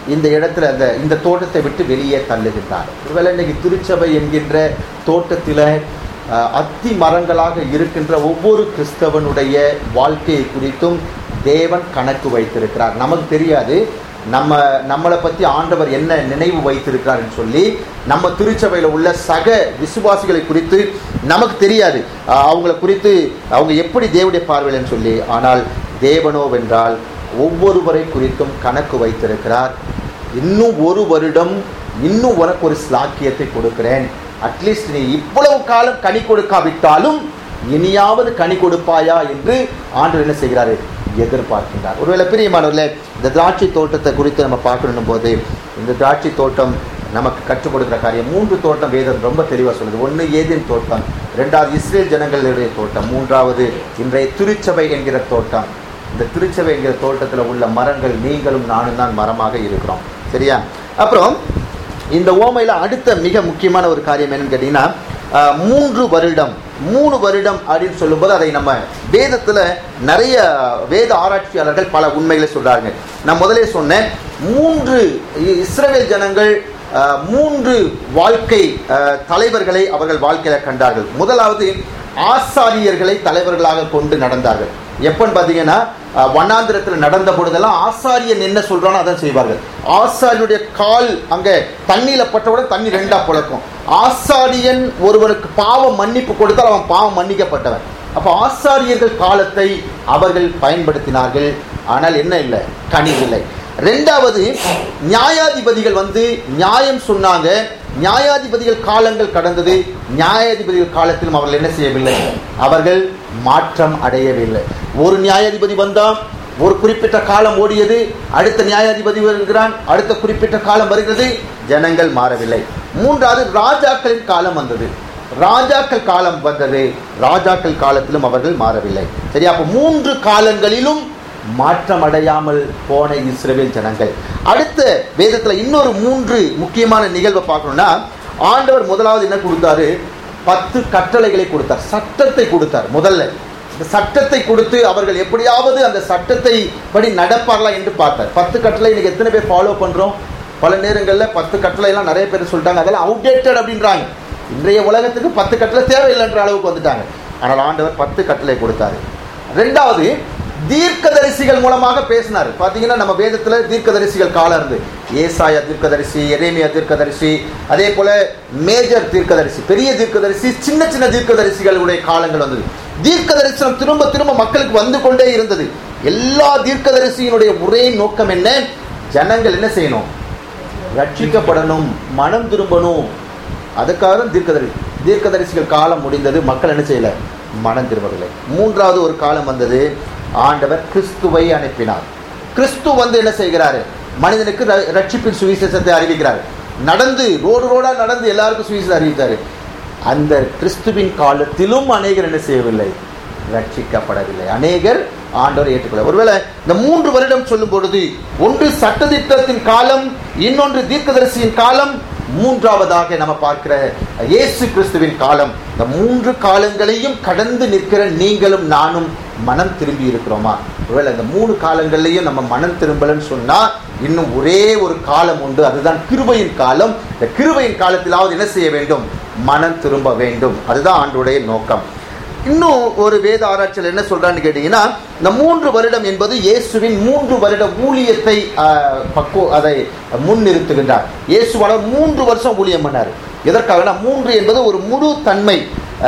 இந்த இடத்துல அந்த இந்த தோட்டத்தை விட்டு வெளியே தள்ளுகின்றார் ஒருவேளை இன்னைக்கு திருச்சபை என்கின்ற தோட்டத்தில் அஹ், அத்தி மரங்களாக இருக்கின்ற ஒவ்வொரு கிறிஸ்தவனுடைய வாழ்க்கையை குறித்தும் தேவன் கணக்கு வைத்திருக்கிறார் நமக்கு தெரியாது நம்ம நம்மளை பற்றி ஆண்டவர் என்ன நினைவு வைத்திருக்கிறார்னு சொல்லி நம்ம திருச்சபையில் உள்ள சக விசுவாசிகளை குறித்து நமக்கு தெரியாது அஹ், அவங்கள குறித்து அவங்க எப்படி தேவனுடைய பார்வையில்னு சொல்லி ஆனால் தேவனோவென்றால் ஒவ்வொருவரை குறித்தும் கணக்கு வைத்திருக்கிறார் இன்னும் ஒரு வருடம் இன்னும் உனக்கு ஒரு ஸ்லாக்கியத்தை கொடுக்கிறேன் அட்லீஸ்ட் நீ இவ்வளவு காலம் கனி கொடுக்காவிட்டாலும் இனியாவது கனி கொடுப்பாயா என்று ஆண்டவர் என்ன செய்கிறாரு எதிர்பார்க்கின்றார் ஒருவேளை பிரியமானவர்களே இந்த திராட்சை தோட்டத்தை குறித்து நம்ம பார்க்கணும் போது இந்த திராட்சை தோட்டம் நமக்கு கற்றுக் கொடுக்கிற காரியம் மூன்று தோட்டம் வேதம் ரொம்ப தெளிவாக சொல்லுது ஒன்று ஏதேன் தோட்டம் ரெண்டாவது இஸ்ரேல் ஜனங்களுடைய தோட்டம் மூன்றாவது இன்றைய திருச்சபை என்கிற தோட்டம் இந்த திருச்சபை என்கிற தோட்டத்தில் உள்ள மரங்கள் நீங்களும் நானும் தான் மரமாக இருக்கிறோம் சரியா அப்புறம் இந்த ஓமையில் அடுத்த மிக முக்கியமான ஒரு காரியம் என்னன்னு கேட்டிங்கன்னா ஆஹ், மூன்று வருடம் மூணு வருடம் அப்படின்னு சொல்லும்போது அதை நம்ம வேதத்தில் நிறைய வேத ஆராய்ச்சியாளர்கள் பல உண்மைகளை சொல்கிறாங்க நான் முதலே சொன்னேன் மூன்று இ- இஸ்ரவேல் ஜனங்கள் ஆஹ், மூன்று வாழ்க்கை ஆஹ், தலைவர்களை அவர்கள் வாழ்க்கையில் கண்டார்கள் முதலாவது ஆசாரியர்களை தலைவர்களாக கொண்டு நடந்தார்கள் எப்பன்னு பார்த்தீங்கன்னா அஹ், வண்ணாந்திரத்தில் நடந்த பொழுதெல்லாம் ஆசாரியன் என்ன சொல்றானோ அதான் செய்வார்கள் ஆசாரியனுடைய கால் அங்கே தண்ணியில பட்டவுடன் தண்ணி ரெண்டா புழக்கும் ஆசாரியன் ஒருவனுக்கு பாவம் மன்னிப்பு கொடுத்தால் அவன் பாவம் மன்னிக்கப்பட்டவன் அப்போ ஆசாரியர்கள் காலத்தை அவர்கள் பயன்படுத்தினார்கள் ஆனால் என்ன இல்லை கனி இல்லை ரெண்டாவது நியாயாதிபதிகள் வந்து நியாயம் சொன்னாங்க நியாயாதிபதிகள் காலங்கள் கடந்தது நியாயாதிபதிகள் காலத்திலும் அவர்கள் என்ன செய்யவில்லை அவர்கள் மாற்றம் அடையவில்லை ஒரு நியாயாதிபதி வந்தான் ஒரு குறிப்பிட்ட காலம் ஓடியது அடுத்த நியாயாதிபதி வருகிறான் அடுத்த குறிப்பிட்ட காலம் வருகிறது ஜனங்கள் மாறவில்லை மூன்றாவது ராஜாக்களின் காலம் வந்தது ராஜாக்கள் காலம் வந்தது ராஜாக்கள் காலத்திலும் அவர்கள் மாறவில்லை சரி அப்போ மூன்று காலங்களிலும் மாற்றம் அடையாமல் போன இஸ்ரவேல் ஜனங்கள் அடுத்த வேதத்தில் இன்னொரு மூன்று முக்கியமான நிகழ்வை பார்க்கணும்னா ஆண்டவர் முதலாவது என்ன கொடுத்தாரு பத்து கட்டளைகளை கொடுத்தார் சட்டத்தை கொடுத்தார் முதல்ல இந்த சட்டத்தை கொடுத்து அவர்கள் எப்படியாவது அந்த சட்டத்தை படி நடப்பார்களா என்று பார்த்தார் பத்து கட்டளை இன்னைக்கு எத்தனை பேர் ஃபாலோ பண்றோம் பல நேரங்களில் பத்து கட்டளை எல்லாம் நிறைய பேர் சொல்லிட்டாங்க அதெல்லாம் அவுடேட்டட் அப்படின்றாங்க இன்றைய உலகத்துக்கு பத்து கட்டளை தேவையில்லைன்ற அளவுக்கு வந்துட்டாங்க ஆனால் ஆண்டவர் பத்து கட்டளை கொடுத்தாரு ரெண்டாவது தீர்க்கதரிசிகள் மூலமாக பேசினார் பாத்தீங்கன்னா நம்ம வேதத்துல தீர்க்கதரிசிகள் காலம் இருந்து ஏசாயா தீர்க்கதரிசி எரேமியா தீர்க்கதரிசி அதே போல மேஜர் தீர்க்கதரிசி பெரிய தீர்க்கதரிசி சின்ன சின்ன தீர்க்கதரிசிகளுடைய காலங்கள் வந்தது தீர்க்க தரிசனம் திரும்ப திரும்ப மக்களுக்கு வந்து கொண்டே இருந்தது எல்லா தீர்க்கதரிசியினுடைய ஒரே நோக்கம் என்ன ஜனங்கள் என்ன செய்யணும் ரட்சிக்கப்படணும் மனம் திரும்பணும் அதுக்காக தான் தீர்க்கதரி தீர்க்கதரிசிகள் காலம் முடிந்தது மக்கள் என்ன செய்யல மனம் திரும்பவில்லை மூன்றாவது ஒரு காலம் வந்தது ஆண்டவர் கிறிஸ்துவை அனுப்பினார் கிறிஸ்து வந்து என்ன செய்கிறாரு மனிதனுக்கு ர- ரட்சிப்பின் சுவிசேஷத்தை அறிவிக்கிறார் நடந்து ரோடு ரோடா நடந்து எல்லாருக்கும் சுவிசேஷம் அறிவித்தாரு அந்த கிறிஸ்துவின் காலத்திலும் அநேகர் என்ன செய்யவில்லை ரட்சிக்கப்படவில்லை அநேகர் ஆண்டவரை ஏற்றுக்கொள்ள ஒருவேளை இந்த மூன்று வருடம் சொல்லும் பொழுது ஒன்று சட்டதிட்டத்தின் காலம் இன்னொன்று தீர்க்கதரிசியின் காலம் மூன்றாவதாக நம்ம பார்க்கிற இயேசு கிறிஸ்துவின் காலம் இந்த மூன்று காலங்களையும் கடந்து நிற்கிற நீங்களும் நானும் மனம் திரும்பி இருக்கிறோமா ஒருவேளை இந்த மூணு காலங்கள்லையும் நம்ம மனம் திரும்பலன்னு சொன்னா இன்னும் ஒரே ஒரு காலம் உண்டு அதுதான் கிருபையின் காலம் இந்த கிருபையின் காலத்திலாவது என்ன செய்ய வேண்டும் மனம் திரும்ப வேண்டும் அதுதான் ஆண்டுடைய நோக்கம் இன்னும் ஒரு வேத ஆராய்ச்சியில் என்ன சொல்றான்னு கேட்டீங்கன்னா இந்த மூன்று வருடம் என்பது இயேசுவின் மூன்று வருட ஊழியத்தை ஆஹ், பக்குவ அதை முன்னிறுத்துகின்றார் இயேசுவான மூன்று வருஷம் ஊழியம் பண்ணார் எதற்காகனா மூன்று என்பது ஒரு முழு தன்மை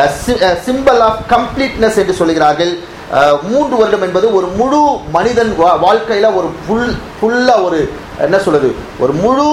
சிம்பிள் ஆஃப் கம்ப்ளீட்னஸ் என்று சொல்கிறார்கள் ஆஹ், மூன்று வருடம் என்பது ஒரு முழு மனிதன் வா- வாழ்க்கையில ஒரு ஃபுல் ஃபுல்லா ஒரு என்ன சொல்றது ஒரு முழு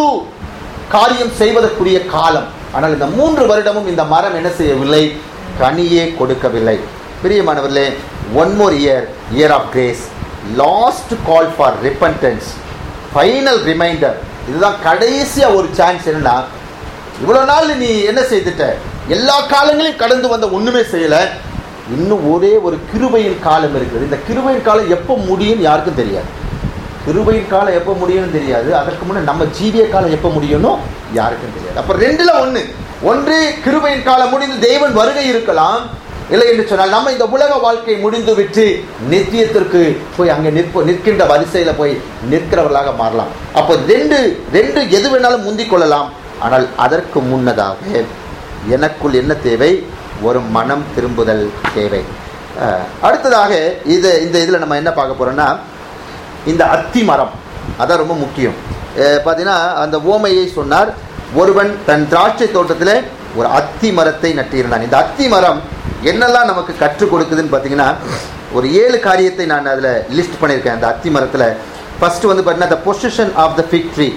காரியம் செய்வதற்குரிய காலம் ஆனால் இந்த மூன்று வருடமும் இந்த மரம் என்ன செய்யவில்லை கனியே கொடுக்கவில்லை பிரியமானவர்களே one more year year of grace last call for repentance final reminder இதுதான் கடைசியா ஒரு சான்ஸ் என்னன்னா இவ்வளவு நாள் நீ என்ன செய்துட்ட எல்லா காலங்களையும் கடந்து வந்த ஒண்ணுமே செய்யல இன்னும் ஒரே ஒரு கிருபையின் காலம் இருக்குது இந்த கிருபையின் காலம் எப்போ முடியும்னு யாருக்கும் தெரியாது கிருபையின் காலம் எப்போ முடியும்னு தெரியாது அதற்கு முன்னே நம்ம ஜீவிய காலம் எப்போ முடியும்னோ யாருக்கும் தெரியாது அப்போ ரெண்டுல ஒன்று ஒன்று கிருபையின் காலம் முடிந்து தேவன் வருகை இருக்கலாம் இல்லை என்று சொன்னால் நம்ம இந்த உலக வாழ்க்கை முடிந்து விட்டு நித்தியத்திற்கு போய் அங்கே நிற்ப நிற்கின்ற வரிசையில போய் நிற்கிறவர்களாக மாறலாம் அப்போ ரெண்டு ரெண்டு எது வேணாலும் முந்திக் கொள்ளலாம் ஆனால் அதற்கு முன்னதாக எனக்குள் என்ன தேவை ஒரு மனம் திரும்புதல் தேவை அஹ், அடுத்ததாக இது இந்த இதில் நம்ம என்ன பார்க்க போறோம்னா இந்த அத்தி மரம் அதான் ரொம்ப முக்கியம் அஹ் பார்த்தீங்கன்னா அந்த ஓமையை சொன்னார் ஒருவன் தன் திராட்சை தோட்டத்தில் ஒரு அத்தி மரத்தை நட்டிருந்தான் இந்த அத்தி மரம் என்னெல்லாம் நமக்கு கற்றுக் கொடுக்குதுன்னு பார்த்தீங்கன்னா ஒரு ஏழு காரியத்தை நான் அதில் லிஸ்ட் பண்ணியிருக்கேன் அந்த அத்தி மரத்தில் ஃபர்ஸ்ட் வந்து பார்த்தீங்கன்னா the position of the fig tree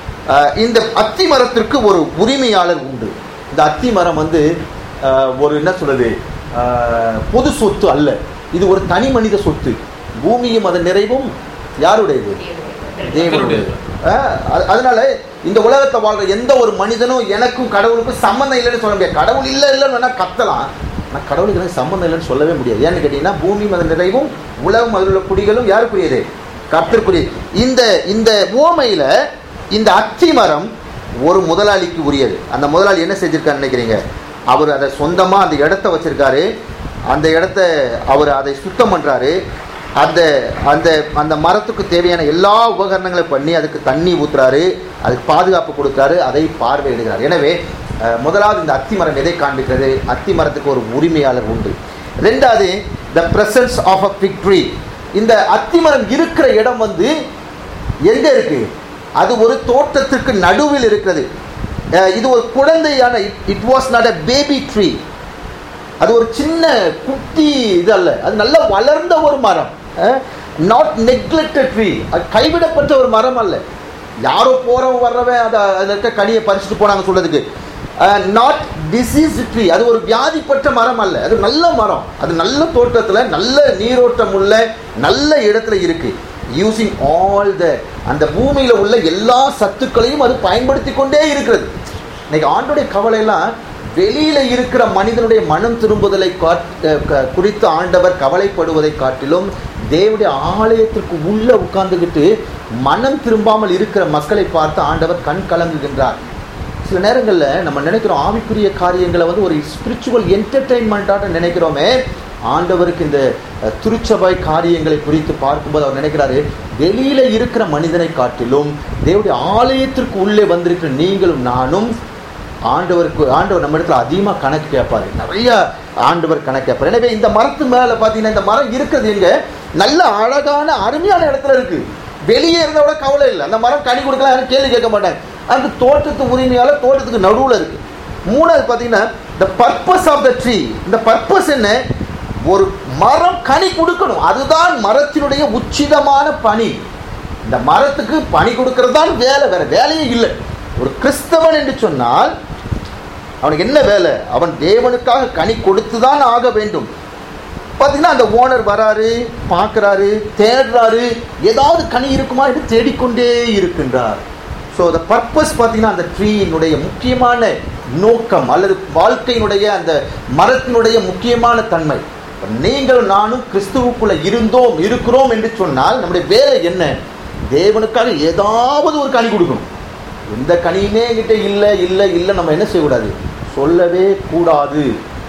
இந்த அத்தி மரத்திற்கு ஒரு உரிமையாளர் உண்டு இந்த அத்தி மரம் வந்து அஹ், ஒரு என்ன சொல்றது அஹ், பொது சொத்து அல்ல இது ஒரு தனி மனித சொத்து பூமியும் அதன் நிறைவும் யாருடையது தேவனுடையது அஹ், அது- அதனால இந்த உலகத்தை வாழ்ற எந்த ஒரு மனிதனும் எனக்கும் கடவுளுக்கும் சம்மந்தம் இல்லைன்னு சொல்ல முடியாது கடவுள் இல்லை இல்லைன்னு வேணா கத்தலாம் ஆனால் கடவுளுக்கு எனக்கு சம்மந்தம் இல்லைன்னு சொல்லவே முடியாது ஏன்னு கேட்டீங்கன்னா பூமியும் அதன் நிறைவும் உலகம் அதில் உள்ள குடிகளும் யாருக்குரியது கர்த்தருக்குரியது இந்த இந்த ஓமையில இந்த அத்தி மரம் ஒரு முதலாளிக்கு உரியது அந்த முதலாளி என்ன செஞ்சிருக்காருன்னு நினைக்கிறீங்க அவர் அதை சொந்தமா அந்த இடத்த வச்சிருக்காரு அந்த இடத்த அவர் அதை சுத்தம் பண்றாரு அந்த அந்த அந்த மரத்துக்கு தேவையான எல்லா உபகரணங்களையும் பண்ணி அதுக்கு தண்ணி ஊத்துறாரு அதுக்கு பாதுகாப்பு கொடுக்குறாரு அதை பார்வையிடுகிறார் எனவே அஹ், முதலாவது இந்த அத்தி மரம் எதை காண்பிக்கிறது அத்தி மரத்துக்கு ஒரு உரிமையாளர் உண்டு ரெண்டாவது the presence of a fig tree இந்த அத்தி மரம் இருக்கிற இடம் வந்து எங்க இருக்கு அது ஒரு தோட்டத்திற்கு நடுவில் இருக்கிறது அஹ், இது ஒரு குழந்தையான it was not a baby tree அது ஒரு சின்ன குட்டி இது அல்ல அது நல்ல வளர்ந்த ஒரு மரம் நாட் நெக்லெக்டட் ட்ரீ அது கைவிடப்பட்ட ஒரு மரம் அல்ல யாரோ போறவன் வர்றவன் அதை அதில் இருக்க கனியை பறிச்சுட்டு போனாங்க சொல்றதுக்கு நாட் டிசீஸ் ட்ரீ அது ஒரு வியாதிப்பட்ட மரம் அல்ல அது நல்ல மரம் அது நல்ல தோட்டத்தில் நல்ல நீரோட்டம் உள்ள நல்ல இடத்துல இருக்கு யூசிங் ஆல் த அந்த பூமியில உள்ள எல்லா சத்துக்களையும் அது பயன்படுத்தி கொண்டே இருக்கிறது இன்னைக்கு ஆண்டுடைய கவலை எல்லாம் வெளியில இருக்கிற மனிதனுடைய மனம் திரும்புதலை காட்- அஹ் க- குறித்து ஆண்டவர் கவலைப்படுவதை காட்டிலும் தேவனுடைய ஆலயத்திற்கு உள்ள உட்கார்ந்துகிட்டு மனம் திரும்பாமல் இருக்கிற மக்களை பார்த்து ஆண்டவர் கண் கலங்குகின்றார் சில நேரங்களில் நம்ம நினைக்கிறோம் ஆவிக்குரிய காரியங்களை வந்து ஒரு ஸ்பிரிச்சுவல் என்டர்டெயின்மெண்ட்டாக நினைக்கிறோமே ஆண்டவருக்கு இந்த அஹ், திருச்சபை காரியங்களை குறித்து பார்க்கும்போது அவர் நினைக்கிறாரு வெளியில இருக்கிற மனிதனை காட்டிலும் தேவனுடைய ஆலயத்திற்கு உள்ளே வந்திருக்கிற நீங்களும் நானும் ஆண்டவருக்கு ஆண்டவர் நம்ம இடத்துல அதிகமாக கணக்கு கேட்பாரு நிறைய ஆண்டவர் கணக்கு கேட்பார் எனவே இந்த மரத்து மேலே பார்த்தீங்கன்னா இந்த மரம் இருக்கிறது எங்க நல்ல அழகான அருமையான இடத்துல இருக்கு வெளியே இருந்தோட கவலை இல்லை அந்த மரம் கனி கொடுக்கலாம் யாரும் கேள்வி கேட்க மாட்டாங்க அந்த தோட்டத்து உரிமையால தோட்டத்துக்கு நடுவில் இருக்கு மூணாவது பார்த்தீங்கன்னா the purpose of the tree இந்த பர்பஸ் என்ன ஒரு மரம் கனி கொடுக்கணும் அதுதான் மரத்தினுடைய உச்சிதமான பணி இந்த மரத்துக்கு பணி கொடுக்கறது தான் வேலை வேற வேலையே இல்லை ஒரு கிறிஸ்தவன் என்று சொன்னால் அவனுக்கு என்ன வேலை அவன் தேவனுக்காக கனி கொடுத்துதான் ஆக வேண்டும் பார்த்தீங்கன்னா அந்த ஓனர் வராரு பார்க்குறாரு தேடுறாரு ஏதாவது கனி இருக்குமா என்று தேடிக்கொண்டே இருக்கின்றார் ஸோ த பர்பஸ் பார்த்தீங்கன்னா அந்த ட்ரீயினுடைய முக்கியமான நோக்கம் அல்லது வாழ்க்கையினுடைய அந்த மரத்தினுடைய முக்கியமான தன்மை இப்ப நீங்களும் நானும் கிறிஸ்துவுக்குள்ள இருந்தோம் இருக்கிறோம் என்று சொன்னால் நம்முடைய வேலை என்ன தேவனுக்காக ஏதாவது ஒரு கனி கொடுக்கணும் எந்த கனியுமே என்கிட்ட இல்லை இல்லை இல்லை நம்ம என்ன செய்யக்கூடாது சொல்லவே கூடாது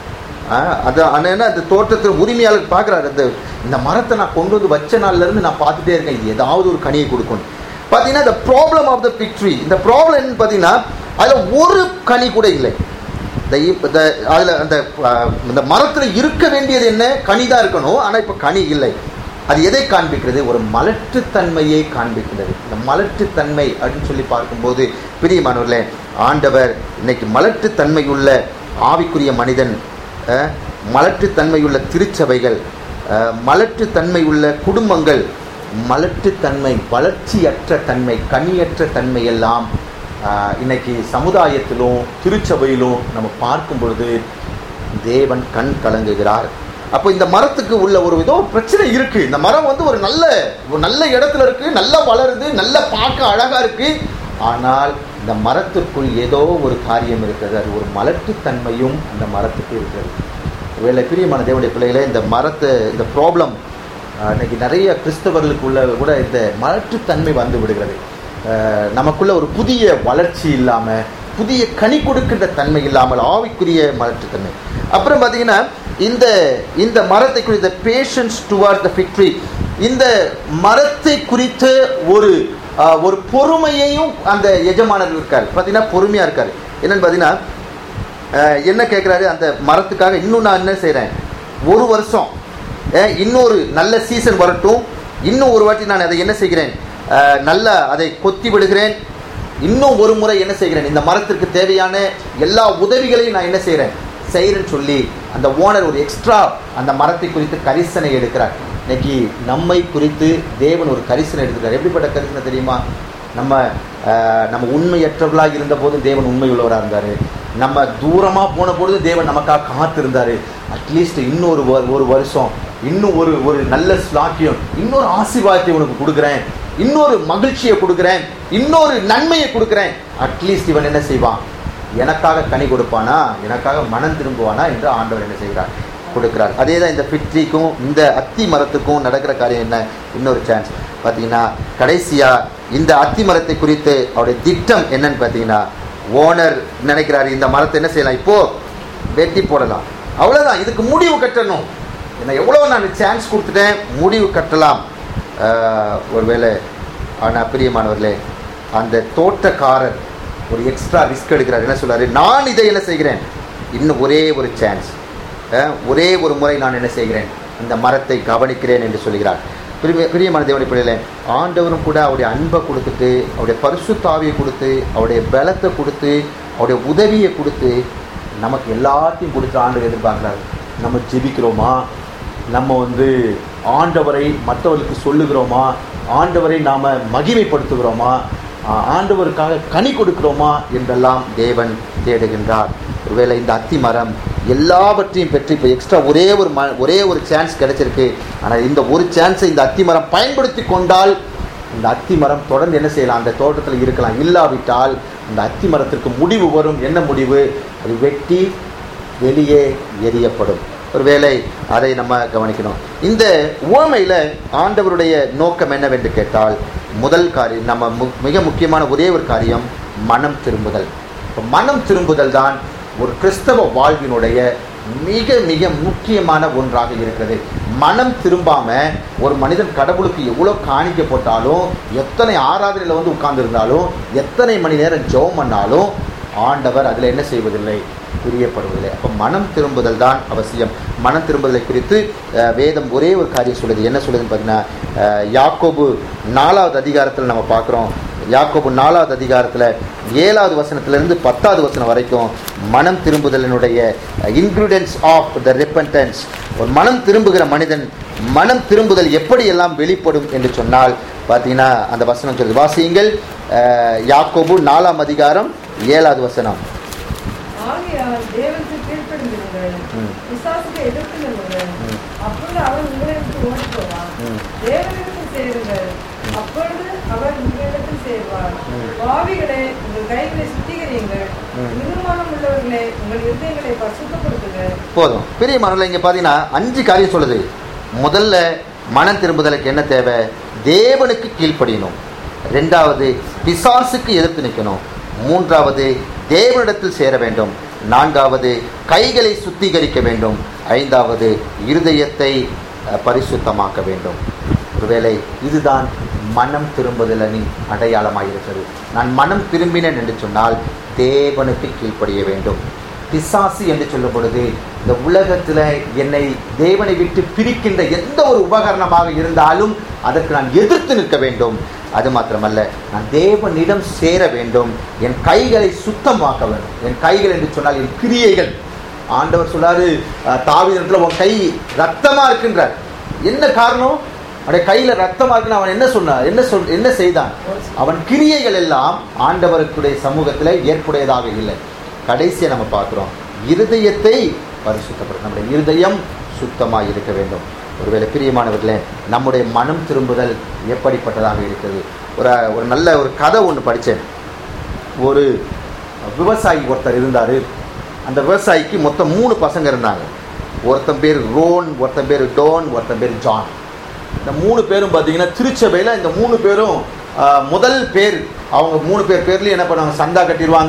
ஆஹ் அது அது என்ன அந்த தோட்டத்தில் உரிமையாளர் பார்க்குறாரு அந்த இந்த மரத்தை நான் கொண்டு வந்து வச்ச நாள்ல இருந்து நான் பார்த்துட்டே இருக்கேன் இது ஏதாவது ஒரு கனியை கொடுக்கணும் பார்த்தீங்கன்னா the problem of the fig tree இந்த ப்ராப்ளம் என்னன்னு பார்த்தீங்கன்னா அதில் ஒரு கனி கூட இல்லை இந்த இப்- இந்த அதில் அந்த ஆஹ், இந்த மரத்தில் இருக்க வேண்டியது என்ன கனி தான் இருக்கணும் ஆனால் இப்போ கனி இல்லை அது எதை காண்பிக்கிறது ஒரு மலட்டுத்தன்மையை காண்பிக்கிறது இந்த மலட்டுத்தன்மை அப்படின்னு சொல்லி பார்க்கும்போது பிரியமானவர்களே ஆண்டவர் இன்னைக்கு மலட்டுத்தன்மையுள்ள ஆவிக்குரிய மனிதன் அஹ், மலட்டுத்தன்மையுள்ள திருச்சபைகள் அஹ், மலட்டுத்தன்மையுள்ள குடும்பங்கள் மலட்டுத்தன்மை வளர்ச்சியற்ற தன்மை கனியற்ற தன்மை எல்லாம் ஆஹ், இன்னைக்கு சமுதாயத்திலும் திருச்சபையிலும் நம்ம பார்க்கும் பொழுது தேவன் கண் கலங்குகிறார் அப்போ இந்த மரத்துக்கு உள்ள ஒரு ஏதோ பிரச்சனை இருக்கு இந்த மரம் வந்து ஒரு நல்ல ஒரு நல்ல இடத்துல இருக்கு நல்லா வளருது நல்லா பார்க்க அழகா இருக்கு ஆனால் இந்த மரத்திற்குள் ஏதோ ஒரு காரியம் இருக்கிறது அது ஒரு மலட்டுத்தன்மையும் அந்த மரத்துக்கு இருக்கிறது வேலை பிரியமான தேவனுடைய பிள்ளைகளே இந்த மரத்தை இந்த ப்ராப்ளம் இன்னைக்கு நிறைய கிறிஸ்தவர்களுக்குள்ள கூட இந்த மலட்டுத்தன்மை வந்து விடுகிறது அஹ், நமக்குள்ள ஒரு புதிய வளர்ச்சி இல்லாமல் புதிய கனி கொடுக்கின்ற தன்மை இல்லாமல் ஆவிக்குரிய மலட்டுத்தன்மை அப்புறம் பார்த்தீங்கன்னா இந்த இந்த மரத்தை குறித்த பேஷன்ஸ் டுவார்ட் த ஃபிக் இந்த மரத்தை குறித்த ஒரு ஆஹ், ஒரு பொறுமையையும் அந்த எஜமானர் இருக்கார் பார்த்தீங்கன்னா பொறுமையா இருக்காரு என்னன்னு பார்த்தீங்கன்னா ஆஹ், என்ன கேட்குறாரு அந்த மரத்துக்காக இன்னும் நான் என்ன செய்கிறேன் ஒரு வருஷம் ஆஹ், இன்னொரு நல்ல சீசன் வரட்டும் இன்னும் ஒரு வாட்டி நான் அதை என்ன செய்கிறேன் ஆஹ், நல்லா அதை கொத்தி விடுகிறேன் இன்னும் ஒரு முறை என்ன செய்கிறேன் இந்த மரத்திற்கு தேவையான எல்லா உதவிகளையும் நான் என்ன செய்கிறேன் செய்கிறேன்னு சொல்லி அந்த ஓனர் ஒரு எக்ஸ்ட்ரா அந்த மரத்தை குறித்து கரிசனை எடுக்கிறார் இன்னைக்கு நம்மை குறித்து தேவன் ஒரு கரிசனை எடுக்கிறார் எப்படிப்பட்ட கரிசனை தெரியுமா நம்ம ஆஹ், நம்ம உண்மையற்றவர்களாக இருந்த போது தேவன் உண்மை உள்ளவராக இருந்தார் நம்ம தூரமாக போன பொழுது தேவன் நமக்காக காத்திருந்தார் அட்லீஸ்ட் இன்னொரு வ- ஒரு வருஷம் இன்னும் ஒரு ஒரு நல்ல ஸ்லாக்கியம் இன்னொரு ஆசீர்வாதத்தை உனக்கு கொடுக்குறேன் இன்னொரு மகிழ்ச்சியை கொடுக்குறேன் இன்னொரு நன்மையை கொடுக்குறேன் அட்லீஸ்ட் இவன் என்ன செய்வான் எனக்காக கனி கொடுப்பானா எனக்காக மனம் திரும்புவானா என்று ஆண்டவர் என்ன செய்கிறார் கொடுக்கிறார் அதே தான் இந்த பிட்ரிக்கும் இந்த அத்தி மரத்துக்கும் நடக்கிற காரியம் என்ன இன்னொரு சான்ஸ் பார்த்தீங்கன்னா கடைசியாக இந்த அத்தி மரத்தை குறித்து அவருடைய திட்டம் என்னன்னு பார்த்தீங்கன்னா ஓனர் நினைக்கிறாரு இந்த மரத்தை என்ன செய்யலாம் இப்போ வெட்டி போடலாம் அவ்வளோதான் இதுக்கு முடிவு கட்டணும் என்ன எவ்வளோ நான் சான்ஸ் கொடுத்துட்டேன் முடிவு கட்டலாம் ஆஹ், ஒருவேளை ஆனால் பிரியமானவர்களே அந்த தோட்டக்காரர் ஒரு எக்ஸ்ட்ரா ரிஸ்க் எடுக்கிறார் என்ன சொல்றாரு நான் இதை என்ன செய்கிறேன் இன்னும் ஒரே ஒரு சான்ஸ் ஒரே ஒரு முறை நான் என்ன செய்கிறேன் இந்த மரத்தை கவனிக்கிறேன் என்று சொல்கிறார் பிரிய பிரியமான தேவனுடைய பிள்ளைகளே ஆண்டவரும் கூட அவருடைய அன்பை கொடுத்துட்டு அவருடைய பரிசுத்தாவியை கொடுத்து அவருடைய பலத்தை கொடுத்து அவருடைய உதவியை கொடுத்து நமக்கு எல்லாத்தையும் கொடுத்து ஆண்டு எதிர்பார்க்குறாரு நம்ம ஜெபிக்கிறோமா நம்ம வந்து ஆண்டவரை மற்றவர்களுக்கு சொல்லுகிறோமா ஆண்டவரை நாம் மகிமைப்படுத்துகிறோமா ஆ- ஆண்டவருக்காக கனி கொடுக்கிறோமா என்றெல்லாம் தேவன் தேடுகின்றார் ஒருவேளை இந்த அத்தி மரம் எல்லாவற்றையும் பெற்று இப்போ எக்ஸ்ட்ரா ஒரே ஒரு ம ஒரே ஒரு சான்ஸ் கிடைச்சிருக்கு ஆனால் இந்த ஒரு சான்ஸை இந்த அத்தி மரம் பயன்படுத்தி கொண்டால் இந்த அத்தி மரம் தொடர்ந்து என்ன செய்யலாம் அந்த தோட்டத்தில் இருக்கலாம் இல்லாவிட்டால் அந்த அத்தி மரத்திற்கு முடிவு வரும் என்ன முடிவு அது வெட்டி வெளியே எரியப்படும் ஒருவேளை அதை நம்ம கவனிக்கணும் இந்த உவமையில் ஆண்டவருடைய நோக்கம் என்னவென்று கேட்டால் முதல் காரியம் நம்ம மு- மிக முக்கியமான ஒரே ஒரு காரியம் மனம் திரும்புதல் இப்போ மனம் திரும்புதல் தான் ஒரு கிறிஸ்தவ வாழ்வினுடைய மிக மிக முக்கியமான ஒன்றாக இருக்கிறது மனம் திரும்பாம ஒரு மனிதன் கடவுளுக்கு எவ்வளோ காணிக்க போட்டாலும் எத்தனை ஆராதனையில் வந்து உட்கார்ந்திருந்தாலும் எத்தனை மணி நேரம் ஜெபம் பண்ணாலும் ஆண்டவர் அதில் என்ன செய்வதில்லை பிரியப்படுவதில்லை அப்போ மனம் திரும்புதல் தான் அவசியம் மனம் திரும்புதலை குறித்து அஹ், வேதம் ஒரே ஒரு காரியம் சொல்லுது என்ன சொல்லுதுன்னு பார்த்தீங்கன்னா அஹ், யாக்கோபு நாலாவது அதிகாரத்தில் நம்ம பார்க்குறோம் யாக்கோபு நாலாவது அதிகாரத்தில் ஏழாவது வசனத்திலிருந்து பத்தாவது வசனம் வரைக்கும் மனம் திரும்புதலினுடைய இன்க்ரீடியன்ஸ் ஆஃப் த repentance ஒரு மனம் திரும்புகிற மனிதன் மனம் திரும்புதல் எப்படி எல்லாம் வெளிப்படும் என்று சொன்னால் பார்த்தீங்கன்னா அந்த வசனம் சொல்லுது வாசியுங்கள் அஹ், யாக்கோபு நாலாம் அதிகாரம் ஏழாவது வசனம் ஆகையால் தேவனுக்கு கீழ்ப்படிந்திருங்கள் ம். பிசாசுக்கு எதிர்த்து நில்லுங்கள் ம். அப்பொழுது அவர் உங்களை விட்டு ஓடி போவார் ம். தேவனிடத்தில் சேருங்கள் அப்பொழுது அவர் உங்களிடத்தில் சேருவார் ம். பாவிகளே உங்கள் கைகளை சுத்திகரியுங்கள் ம். நிர்மாணம் உள்ளவர்களே உங்கள் இருதயங்களை பசுத்தப்படுத்துங்கள் போதும் பெரிய மனதில் இங்கே பார்த்தீங்கன்னா அஞ்சு காரியம் சொல்லுது முதல்ல மனம் திரும்புதலுக்கு என்ன தேவை தேவனுக்கு கீழ்ப்படியணும் ரெண்டாவது பிசாசுக்கு எதிர்த்து நிற்கணும் மூன்றாவது தேவனிடத்தில் சேர வேண்டும் நான்காவது கைகளை சுத்திகரிக்க வேண்டும் ஐந்தாவது இருதயத்தை அஹ், பரிசுத்தமாக்க வேண்டும் ஒருவேளை இதுதான் மனம் திரும்புதலின் அடையாளமாக இருக்கிறது நான் மனம் திரும்பினேன் என்று சொன்னால் தேவனுக்கு கீழ்ப்படிய வேண்டும் பிசாசு என்று சொல்லும் பொழுது இந்த உலகத்தில் என்னை தேவனை விட்டு பிரிக்கின்ற எந்த ஒரு உபகரணமாக இருந்தாலும் அதற்கு நான் எதிர்த்து நிற்க வேண்டும் அது மாத்திரமல்ல நான் தேவனிடம் சேர வேண்டும் என் கைகளை சுத்தமாக்க வேண்டும் என் கைகள் என்று சொன்னால் என் கிரியைகள் ஆண்டவர் சொல்லாரு தாவிதத்தில் உன் கை ரத்தமா இருக்கின்றார் என்ன காரணம் அவனுடைய கையில ரத்தமா இருக்குன்னு அவன் என்ன சொன்னான் என்ன சொல் என்ன செய்தான் அவன் கிரியைகள் எல்லாம் ஆண்டவருக்குடைய சமூகத்தில் ஏற்புடையதாக இல்லை கடைசியாக நம்ம பார்க்குறோம் இருதயத்தை பரிசுத்தப்படும் நம்முடைய இருதயம் சுத்தமாக இருக்க வேண்டும் ஒருவேளை பிரியமானவர்களே நம்முடைய மனம் திரும்புதல் எப்படிப்பட்டதாக இருக்கிறது ஒரு ஒரு நல்ல ஒரு கதை ஒன்று படித்தேன் ஒரு விவசாயி ஒருத்தர் இருந்தார் அந்த விவசாயிக்கு மொத்தம் மூணு பசங்க இருந்தாங்க ஒருத்தன் பேர் ரோன் ஒருத்தன் பேர் டோன் ஒருத்தன் பேர் ஜான் இந்த மூணு பேரும் பார்த்தீங்கன்னா திருச்சபையில் இந்த மூணு பேரும் ஆஹ், முதல் பேர் அவங்க மூணு பேர் பேர்லேயும் என்ன பண்ணுவாங்க சந்தா கட்டிடுவாங்க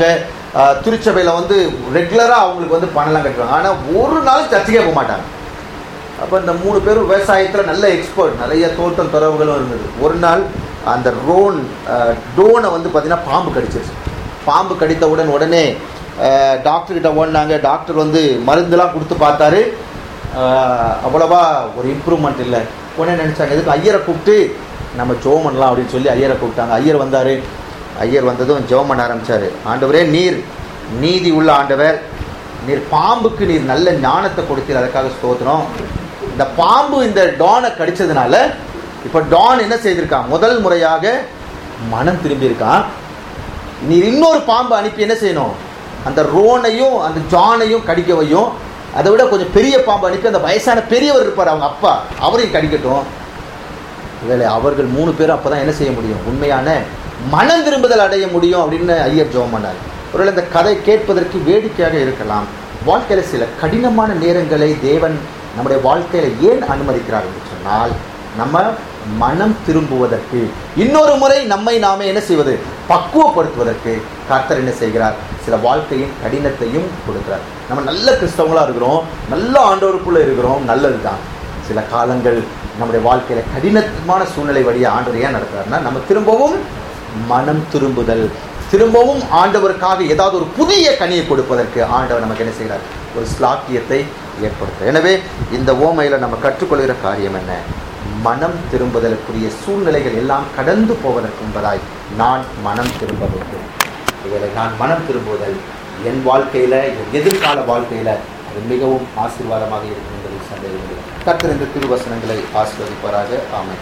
ஆஹ், திருச்சபையில் வந்து ரெகுலராக அவங்களுக்கு வந்து பணம்லாம் கட்டுவாங்க ஆனால் ஒரு நாள் சர்ச்சுக்கே போக மாட்டாங்க அப்போ இந்த மூணு பேரும் விவசாயத்தில் நல்ல எக்ஸ்பர்ட் நிறைய தோட்டம் துறவுகளும் இருந்தது ஒரு நாள் அந்த ரோன் அஹ், டோனை வந்து பார்த்தீங்கன்னா பாம்பு கடிச்சிருச்சு பாம்பு கடித்தவுடன் உடனே அஹ், டாக்டர்கிட்ட ஓடினாங்க டாக்டர் வந்து மருந்துலாம் கொடுத்து பார்த்தாரு அஹ், அவ்வளவா ஒரு இம்ப்ரூவ்மெண்ட் இல்லை உடனே நினச்சாங்க எதுக்கு ஐயரை கூப்பிட்டு நம்ம ஜெபம் பண்ணலாம் அப்படின்னு சொல்லி ஐயரை கூப்பிட்டாங்க ஐயர் வந்தார் ஐயர் வந்ததும் ஜெபம் பண்ண ஆரம்பிச்சாரு ஆண்டவரே நீர் நீதி உள்ள ஆண்டவர் நீர் பாம்புக்கு நீர் நல்ல ஞானத்தை கொடுத்தீர் அதுக்காக ஸ்தோத்திரம் இந்த பாம்பு இந்த டானை கடிச்சதுனால இப்போ டான் என்ன செய்திருக்கான் முதல் முறையாக மனம் திரும்பியிருக்கான் நீர் இன்னொரு பாம்பு அனுப்பி என்ன செய்யணும் அந்த ரோனையும் அந்த ஜானையும் கடிக்க வையும் அதை விட கொஞ்சம் பெரிய பாம்பு அனுப்பி அந்த வயசான பெரியவர் இருப்பார் அவங்க அப்பா அவரையும் கடிக்கட்டும் வேலை அவர்கள் மூணு பேரும் அப்போ தான் என்ன செய்ய முடியும் உண்மையான மனம் திரும்புதல் அடைய முடியும் அப்படின்னு ஐயர் ஜெபம் பண்ணார் ஒருவேளை இந்த கதை கேட்பதற்கு வேடிக்கையாக இருக்கலாம் வாழ்க்கையில் சில கடினமான நேரங்களை தேவன் நம்முடைய வாழ்க்கையில் ஏன் அனுமதிக்கிறார் என்று சொன்னால் நம்ம மனம் திரும்புவதற்கு இன்னொரு முறை நம்மை நாமே என்ன செய்வது பக்குவப்படுத்துவதற்கு கர்த்தர் என்ன செய்கிறார் சில வாழ்க்கையின் கடினத்தையும் கொடுக்கிறார் நம்ம நல்ல கிறிஸ்தவங்களா இருக்கிறோம் நல்ல ஆண்டவருக்குள்ள இருக்கிறோம் நல்லதுதான் சில காலங்கள் நம்முடைய வாழ்க்கையில கடினமான சூழ்நிலை வழியா ஆண்டவர் ஏன் நடத்துறாருன்னா நம்ம திரும்பவும் மனம் திரும்புதல் திரும்பவும் ஆண்டவருக்காக ஏதாவது ஒரு புதிய கனியை கொடுப்பதற்கு ஆண்டவர் நமக்கு என்ன செய்கிறார் ஒரு ஸ்லாக்கியத்தை ஏற்படுத்த எனவே இந்த ஓமையில நம்ம கற்றுக்கொள்கிற காரியம் என்ன மனம் திரும்புதலுக்குரிய சூழ்நிலைகள் எல்லாம் கடந்து போவதற்கு என்பதாய் நான் மனம் திரும்ப வேண்டும் ஒருவேளை நான் மனம் திரும்புதல் என் வாழ்க்கையில என் எதிர்கால வாழ்க்கையில அது மிகவும் ஆசீர்வாதமாக இருக்கும் என்பதில் சந்தேகம் இல்லை கர்த்தர் இந்த திருவசனங்களை ஆசீர்வதிப்பாராக ஆமென்